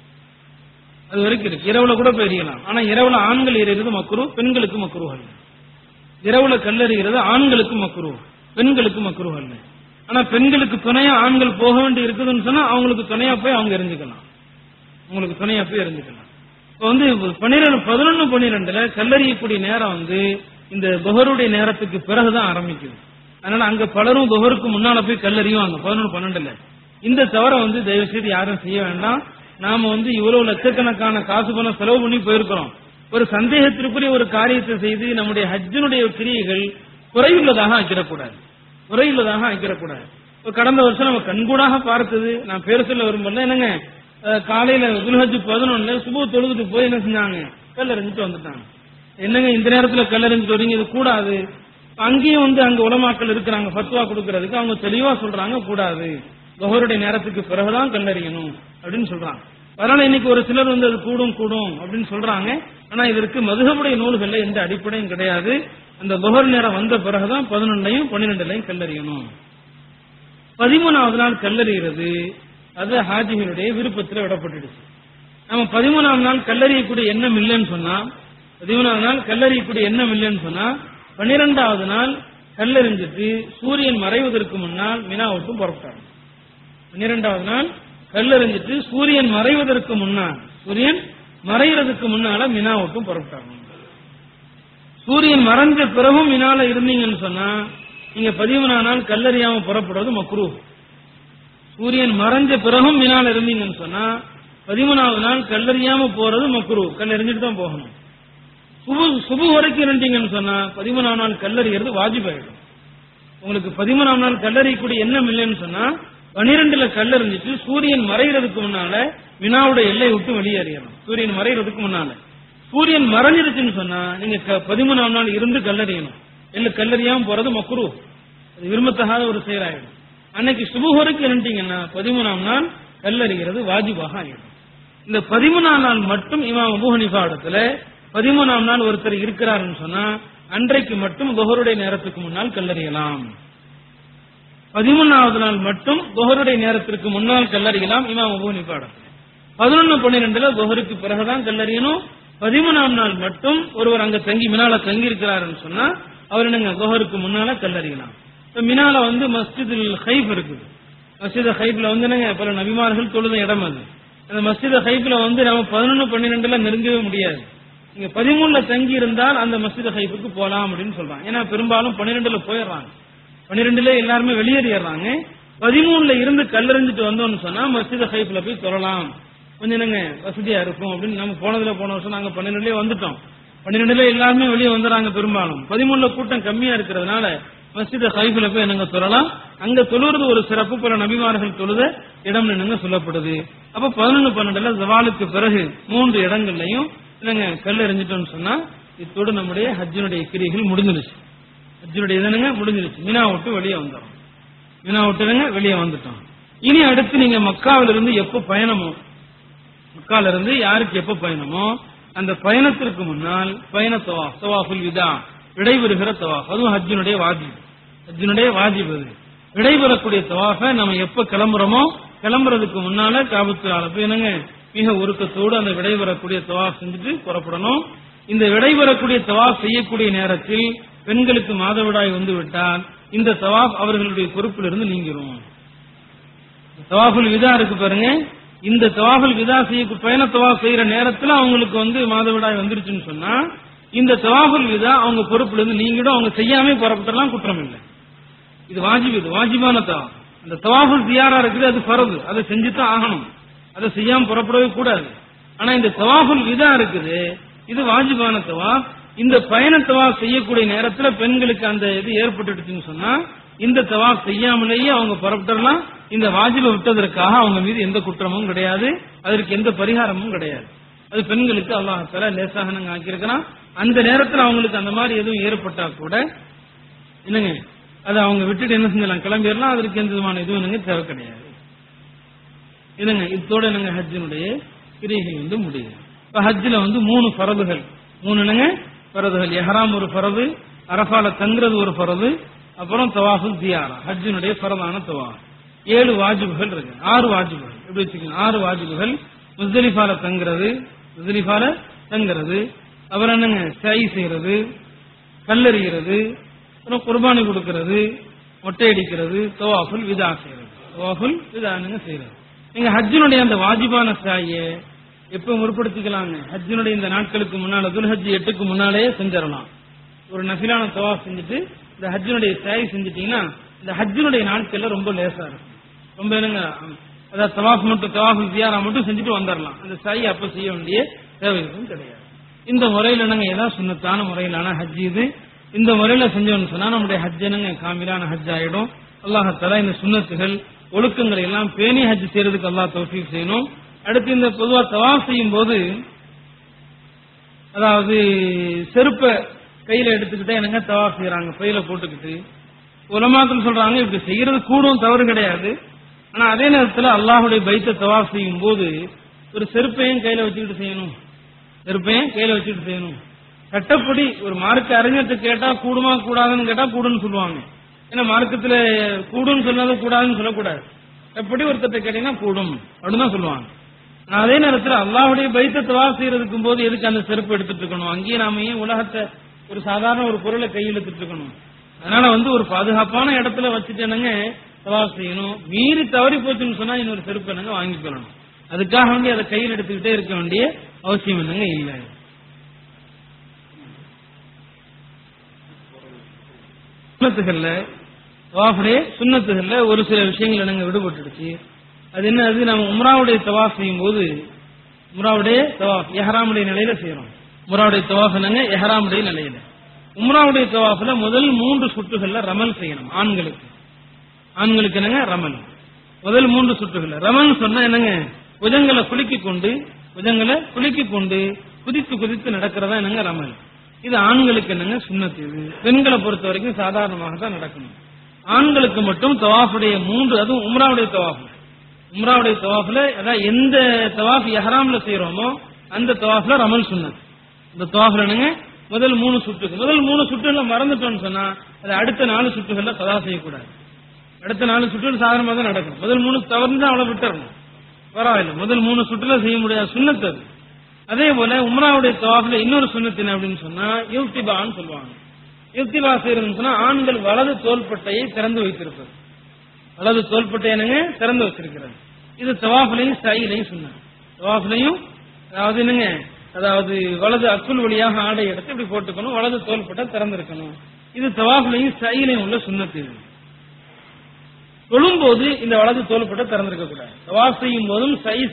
A: அது வரைக்கும் இருக்கு இரவுல கூட போய் எறியலாம் ஆனா இரவுல ஆண்கள் எறிகிறது மக்குரு பெண்களுக்கு மக்குரு அல்ல இரவுல கல்லறிகிறது ஆண்களுக்கு மக்குரு பெண்களுக்கு மக்குரு அல்ல ஆனா பெண்களுக்கு துணையா ஆண்கள் போக வேண்டி இருக்குதுன்னு சொன்னா அவங்களுக்கு துணையா போய் அவங்க எரிஞ்சுக்கலாம் உங்களுக்கு துணையா போய் எரிஞ்சுக்கலாம் இப்ப வந்து பன்னிரெண்டு பதினொன்னு பன்னிரெண்டுல கல்லறியக்கூடிய நேரம் வந்து இந்த துஹருடைய நேரத்துக்கு பிறகுதான் ஆரம்பிக்குது அதனால அங்க பலரும் துஹருக்கு முன்னால போய் கல்லறியும் பதினொன்று பன்னெண்டுல இந்த தவறை வந்து தயவு செய்து யாரும் செய்ய வேண்டாம் நாம வந்து இவ்வளவு லட்சக்கணக்கான காசு பணம் செலவு பண்ணி போயிருக்கிறோம் ஒரு சந்தேகத்திற்குரிய ஒரு காரியத்தை செய்து நம்முடைய ஹஜ்ஜினுடைய கிரியைகள் குறையுள்ளதாக ஆக்கிடக்கூடாது குறையுள்ளதாக ஆக்கிடக்கூடாது இப்ப கடந்த வருஷம் நம்ம கண்கூடாக பார்த்தது நான் பேர் சொல்ல விரும்பல என்னங்க அஹ், காலையில துல்ஹஜ் பதினொன்னுல சுபு தொழுதுட்டு போய் என்ன செஞ்சாங்க கல்லறிஞ்சிட்டு வந்துட்டாங்க என்னங்க இந்த நேரத்துல கல்லறிஞ்சிட்டு வரீங்க இது கூடாது அங்கேயும் வந்து அங்க உலமாக்கள் இருக்கிறாங்க ஃபத்வா கொடுக்கறதுக்கு அவங்க தெளிவா சொல்றாங்க கூடாது தொகருடைய நேரத்துக்கு பிறகுதான் கல்லறியணும் அப்படின்னு சொல்றாங்க அதனால இன்னைக்கு ஒரு சிலர் வந்து அது கூடும் கூடும் அப்படின்னு சொல்றாங்க ஆனா இதற்கு மதுகமுடைய நூல்கள்ல எந்த அடிப்படையும் கிடையாது அந்த தொகர் நேரம் வந்த பிறகுதான் பதினொன்னையும் பன்னிரெண்டுலையும் கல்லறியணும் பதிமூணாவது நாள் கல்லறிகிறது அது ஹாஜிகளுடைய விருப்பத்தில் விடப்பட்டுடுச்சு நம்ம பதிமூணாம் நாள் கல்லறியக்கூடிய எண்ணம் இல்லைன்னு சொன்னா பதிமூணாவது நாள் கல்லறியக்கூடிய எண்ணம் இல்லைன்னு சொன்னா பன்னிரெண்டாவது நாள் கல்லறிஞ்சிட்டு சூரியன் மறைவதற்கு முன்னால் மினாவுக்கும் புறப்பட்டாங்க பன்னிரெண்டாவது நாள் கல்லறிஞ்சிட்டு சூரியன் மறைவதற்கு முன்னால் சூரியன் மறைகிறதுக்கு முன்னால மினாவுக்கும் புறப்பட்டாங்க சூரியன் மறைஞ்ச பிறகும் மினால இருந்தீங்கன்னு சொன்னா நீங்க பதிமூணாம் நாள் கல்லறியாம புறப்படுவது மக்ரூ சூரியன் மறைஞ்ச பிறகும் மினால இருந்தீங்கன்னு சொன்னா பதிமூணாவது நாள் கல்லறியாம போறது மக்ரூ கல்லறிஞ்சிட்டு தான் போகணும் சுபு சுபு வரைக்கும் இருந்தீங்கன்னு சொன்னா பதிமூணாம் நாள் கல்லறிகிறது வாஜிபாயிடும் உங்களுக்கு பதிமூணாம் நாள் கல்லறியக்கூடிய எண்ணம் இல்லைன்னு சொன்னா பனிரெண்டுல கல்லறிஞ்சிட்டு சூரியன் மறைகிறதுக்கு முன்னால வினாவுடைய எல்லை விட்டு வெளியேறியணும் சூரியன் மறைகிறதுக்கு முன்னால சூரியன் மறைஞ்சிருச்சுன்னு சொன்னா நீங்க க- பதிமூணாம் நாள் இருந்து கல்லறியணும் இல்ல கல்லறியாம போறது மக்குரு அது விரும்பத்தகாத ஒரு செயலாயிடும் அன்னைக்கு சுபு வரைக்கும் இருந்துட்டீங்கன்னா பதிமூணாம் நாள் கல்லறிகிறது வாஜிபாக ஆயிடும் இந்த பதிமூணாம் நாள் மட்டும் இமாம் அபூ ஹனீஃபா இடத்துல பதிமூணாம் நாள் ஒருத்தர் இருக்கிறாருன்னு சொன்னா அன்றைக்கு மட்டும் தொஹருடைய நேரத்துக்கு முன்னால் கல்லறியலாம் பதிமூணாவது நாள் மட்டும் தொஹருடைய நேரத்திற்கு முன்னால் கல்லறியலாம் இமாம் அபூ ஹனீஃபா இடத்துல பதினொன்னு பன்னிரெண்டுல தொஹருக்கு பிறகுதான் கல்லறியணும் பதிமூணாம் நாள் மட்டும் ஒருவர் அங்க தங்கி மினால தங்கி இருக்கிறாருன்னு சொன்னா அவர் என்னங்க தொஹருக்கு முன்னால கல்லறியலாம் இப்ப மினால வந்து மஸ்ஜிதுல் ஹைப் இருக்குது மஸ்ஜித் ஹைப்ல வந்து என்னங்க பல நபிமார்கள் தொழுத இடம் அது அந்த மஸ்ஜித் ஹைப்ல வந்து நம்ம பதினொன்னு பன்னிரெண்டுல நெருங்கவே முடியாது நீங்க பதிமூணுல தங்கி இருந்தால் அந்த மஸ்ஜித் ஹைப்புக்கு போலாம் அப்படின்னு சொல்றாங்க ஏன்னா பெரும்பாலும் பன்னிரெண்டுல போயிடுறாங்க பன்னிரெண்டுல எல்லாருமே வெளியேறிடுறாங்க பதிமூணுல இருந்து கல்லறிஞ்சிட்டு வந்தோம்னு சொன்னா மஸ்ஜித் ஹைப்ல போய் தொழலாம் கொஞ்சம் என்னங்க வசதியா இருக்கும் அப்படின்னு நம்ம போனதுல போன வருஷம் நாங்க பன்னிரெண்டுலயே வந்துட்டோம் பன்னிரெண்டுல எல்லாருமே வெளியே வந்துறாங்க பெரும்பாலும் பதிமூணுல கூட்டம் கம்மியா இருக்கிறதுனால மஸ்ஜித் ஹைஃபில் போய் என்னங்க தொழலாம் அங்க தொழுறது ஒரு சிறப்பு பல நபிமார்கள் தொழுத இடம் என்னங்க சொல்லப்படுது அப்ப பதினொன்னு பன்னெண்டுல ஜவாலுக்கு பிறகு மூன்று இடங்கள்லயும் என்னங்க கல் எறிஞ்சிட்டோம்னு சொன்னா இத்தோடு நம்முடைய ஹஜ்ஜினுடைய கிரிகள் முடிஞ்சிருச்சு ஹஜ்ஜினுடைய இதனுங்க முடிஞ்சிருச்சு மினா விட்டு வெளியே வந்துடும் மினா விட்டுருங்க வெளியே வந்துட்டோம் இனி அடுத்து நீங்க மக்காவிலிருந்து எப்ப பயணமோ மக்கால இருந்து யாருக்கு எப்ப பயணமோ அந்த பயணத்திற்கு முன்னால் பயண தவாஃப் தவாஃபுல் விதா விடைபெறுகிற தவாஃப் அதுவும் ஹஜ்ஜினுடைய வாஜிப் ஹஜ்ஜினுடைய வாஜிப் அது விடைபெறக்கூடிய தவாஃபை நம்ம எப்ப கிளம்புறோமோ கிளம்புறதுக்கு முன்னால காபத்துலால போய் என்னங்க மிக ஒருக்கத்தோடு அந்த விடைபெறக்கூடிய தவாஃப் செஞ்சுட்டு புறப்படணும் இந்த விடைபெறக்கூடிய தவாஃப் செய்யக்கூடிய நேரத்தில் பெண்களுக்கு மாதவிடாய் வந்து விட்டால் இந்த தவாஃப் அவர்களுடைய பொறுப்பிலிருந்து நீங்கிரும் தவாஃபுல் விதா இருக்கு பாருங்க இந்த தவாஃபுல் விதா செய்ய பயண தவாஃப் செய்யற நேரத்துல அவங்களுக்கு வந்து மாதவிடாய் வந்துருச்சுன்னு சொன்னா இந்த தவாஃபுல் விதா அவங்க பொறுப்புல இருந்து நீங்கிடும் அவங்க செய்யாம புறப்பட்டலாம் குற்றம் இல்லை இது வாஜிப் இது வாஜிபான தவாஃப் அந்த தவாஃபுல் தியாரா இருக்குது அது ஃபரது அதை செஞ்சு தான் ஆகணும் அதை செய்யாம புறப்படவே கூடாது ஆனா இந்த தவாஃபுல் விதா இருக்குது இது வாஜிபான தவாஃப் இந்த பயண தவாஃப் செய்யக்கூடிய நேரத்துல பெண்களுக்கு அந்த இது ஏற்பட்டுடுச்சுன்னு சொன்னா இந்த தவாஃப் செய்யாமலேயே அவங்க புறப்பட்டுறலாம் இந்த வாஜிபை விட்டதற்காக அவங்க மீது எந்த குற்றமும் கிடையாது அதற்கு எந்த பரிகாரமும் கிடையாது அது பெண்களுக்கு அல்லாஹால லேசாக நாங்க ஆக்கியிருக்கிறோம் அந்த நேரத்துல அவங்களுக்கு அந்த மாதிரி எதுவும் ஏற்பட்டா கூட என்னங்க அதை அவங்க விட்டுட்டு என்ன செஞ்சலாம் கிளம்பிடலாம் அதற்கு எந்த விதமான இதுவும் என்னங்க தேவை கிடையாது இதுங்க இதோட என்னங்க ஹஜ்ஜினுடைய கிரிகள் வந்து முடியுது இப்ப ஹஜ்ஜில் வந்து மூணு ஃபரதுகள் மூணு என்னங்க ஃபரதுகள் எஹராம் ஒரு ஃபரது அரஃபால தங்குறது ஒரு ஃபரது அப்புறம் தவாஃபுல் தியாரா ஹஜ்ஜினுடைய ஃபரதான தவாஃப் ஏழு வாஜிபுகள் இருக்கு ஆறு வாஜிபுகள் எப்படி வச்சுக்கோங்க ஆறு வாஜிபுகள் முஸ்தலிஃபால தங்குறது முஸ்தலிஃபால தங்குறது அப்புறம் என்னங்க சை செய்யறது கல்லறிகிறது அப்புறம் குர்பானி கொடுக்கிறது மொட்டை அடிக்கிறது தவாஃபுல் விதா செய்யறது தவாஃபுல் விதா என்னங்க செய்யறது நீங்க ஹஜ்ஜினுடைய அந்த வாஜிபான சாயை எப்ப முற்படுத்திக்கலாங்க ஹஜ்ஜினுடைய இந்த நாட்களுக்கு முன்னால துல்ஹஜ் எட்டுக்கு முன்னாலே செஞ்சிடலாம் ஒரு நஃபிலான தவாஃப் செஞ்சுட்டு இந்த ஹஜ்ஜினுடைய சாய் செஞ்சுட்டீங்கன்னா இந்த ஹஜ்ஜினுடைய நாட்கள்ல ரொம்ப லேசா இருக்கும் ரொம்ப என்னங்க அதாவது தவாஃப் மட்டும் தவாஃப் தியாரா மட்டும் செஞ்சுட்டு வந்துடலாம் அந்த சாய் அப்ப செய்ய வேண்டிய தேவை எதுவும் கிடையாது இந்த முறையில் என்னங்க ஏதாவது சுண்ணத்தான முறையிலான ஹஜ் இது இந்த முறையில செஞ்சோம்னு சொன்னா நம்முடைய ஹஜ் என்னங்க காமிலான ஹஜ் ஆயிடும் அல்லாஹால இந்த சுண்ணத்துகள் ஒழுக்கங்களை எல்லாம் பேணி ஹஜ் செய்யறதுக்கு அல்லாஹ் தௌஃபீக் செய்யணும் அடுத்து இந்த பொதுவா தவாஃப் செய்யும் போது அதாவது செருப்பை கையில எடுத்துக்கிட்டே என்னங்க தவாஃப் செய்யறாங்க பையில போட்டுக்கிட்டு உலமாக்கள் சொல்றாங்க இப்படி செய்யறது கூடும் தவறு கிடையாது ஆனா அதே நேரத்துல அல்லாஹுடைய பைத்த தவாஃப் செய்யும் போது ஒரு செருப்பையும் கையில வச்சுக்கிட்டு செய்யணும் செருப்பையும் கையில வச்சுக்கிட்டு செய்யணும் சட்டப்படி ஒரு மார்க்க அறிஞர்கிட்ட கேட்டா கூடுமா கூடாதுன்னு கேட்டா கூடுன்னு சொல்லுவாங்க ஏன்னா மார்க்கத்துல கூடுன்னு சொன்னது கூடாதுன்னு சொல்லக்கூடாது எப்படி ஒருத்தட்ட கேட்டீங்கன்னா கூடும் அப்படின்னு தான் சொல்லுவாங்க ஆனா அதே நேரத்துல அல்லாஹுடைய பைத்த தவா செய்யறதுக்கும் போது எதுக்கு அந்த செருப்பு எடுத்துட்டு இருக்கணும் அங்கேயே நாம ஏன் உலகத்தை ஒரு சாதாரண ஒரு பொருளை கையில் எடுத்துட்டு இருக்கணும் அதனால வந்து ஒரு பாதுகாப்பான இடத்துல வச்சுட்டு என்னங்க தவா செய்யணும் மீறி தவறி போச்சுன்னு சொன்னா இன்னொரு செருப்பு என்னங்க வாங்கிக்கொள்ளணும் அதுக்காக வேண்டி அதை கையில் எடுத்துக்கிட்டே இருக்க வேண்டிய அவசியம் என்னங்க இல்லை சுண்ணத்துகள்ல தவாஃபுடைய சுண்ணத்துகள்ல ஒரு சில விஷயங்கள் எனக்கு விடுபட்டுடுச்சு அது என்ன அது நம்ம உம்ராவுடைய தவாஃப் செய்யும் போது உம்ராவுடைய தவாஃப் எஹராமுடைய நிலையில செய்யறோம் உம்ராவுடைய தவாஃப் என்னங்க எஹராமுடைய நிலையில உம்ராவுடைய தவாஃப்ல முதல் மூன்று சுற்றுகள்ல ரமல் செய்யணும் ஆண்களுக்கு ஆண்களுக்கு என்னங்க ரமல் முதல் மூன்று சுற்றுகள்ல ரமல் சொன்னா என்னங்க புஜங்களை குலுக்கிக் கொண்டு புஜங்களை குலுக்கிக் கொண்டு குதித்து குதித்து நடக்கிறதா என்னங்க ரமல் இது ஆண்களுக்கு என்னங்க சுண்ணத்து இது பெண்களை பொறுத்த வரைக்கும் சாதாரணமாக தான் நடக்கணும் ஆண்களுக்கு மட்டும் தவாஃபுடைய மூன்று அதுவும் உம்ராவுடைய தவாஃப் உம்ராவுடைய தவாஃப்ல அதாவது எந்த தவாஃப் எஹராம்ல செய்யறோமோ அந்த தவாஃப்ல ரமல் சுன்னத் இந்த தவாஃப்ல என்னங்க முதல் மூணு சுற்றுக்கு முதல் மூணு சுற்றுல மறந்துட்டோம்னு சொன்னா அது அடுத்த நாலு சுற்றுகள்ல கதா செய்யக்கூடாது அடுத்த நாலு சுற்றுல சாதாரணமாக தான் நடக்கும் முதல் மூணு தவறு தான் அவளை விட்டுறணும் பரவாயில்ல முதல் மூணு சுற்றுல செய்ய முடியாத சுண்ணத்து அது அதே போல உம்ராவுடைய தவாஃப்ல இன்னொரு சுண்ணத்து என்ன அப்படின்னு சொன்னா யுக்திபான்னு சொல்லுவாங்க யுக்திபா செய்யறதுன்னு சொன்னா ஆண்கள் வலது தோள்பட்டையை திறந்து வைத்திருப்பது வலது தோள்பட்டை என்னங்க திறந்து வச்சிருக்கிறது இது தவாஃப்லையும் சைலையும் சொன்னாங்க தவாஃப்லையும் அதாவது என்னங்க அதாவது வலது அக்குள் வழியாக ஆடை எடுத்து இப்படி போட்டுக்கணும் வலது தோள்பட்டை திறந்திருக்கணும் இது தவாஃப்லையும் சைலையும் உள்ள சுண்ணத்து இது தொழும்போது இந்த வலது தோள்பட்டை திறந்திருக்க கூடாது தவாஃப் செய்யும் போதும் சை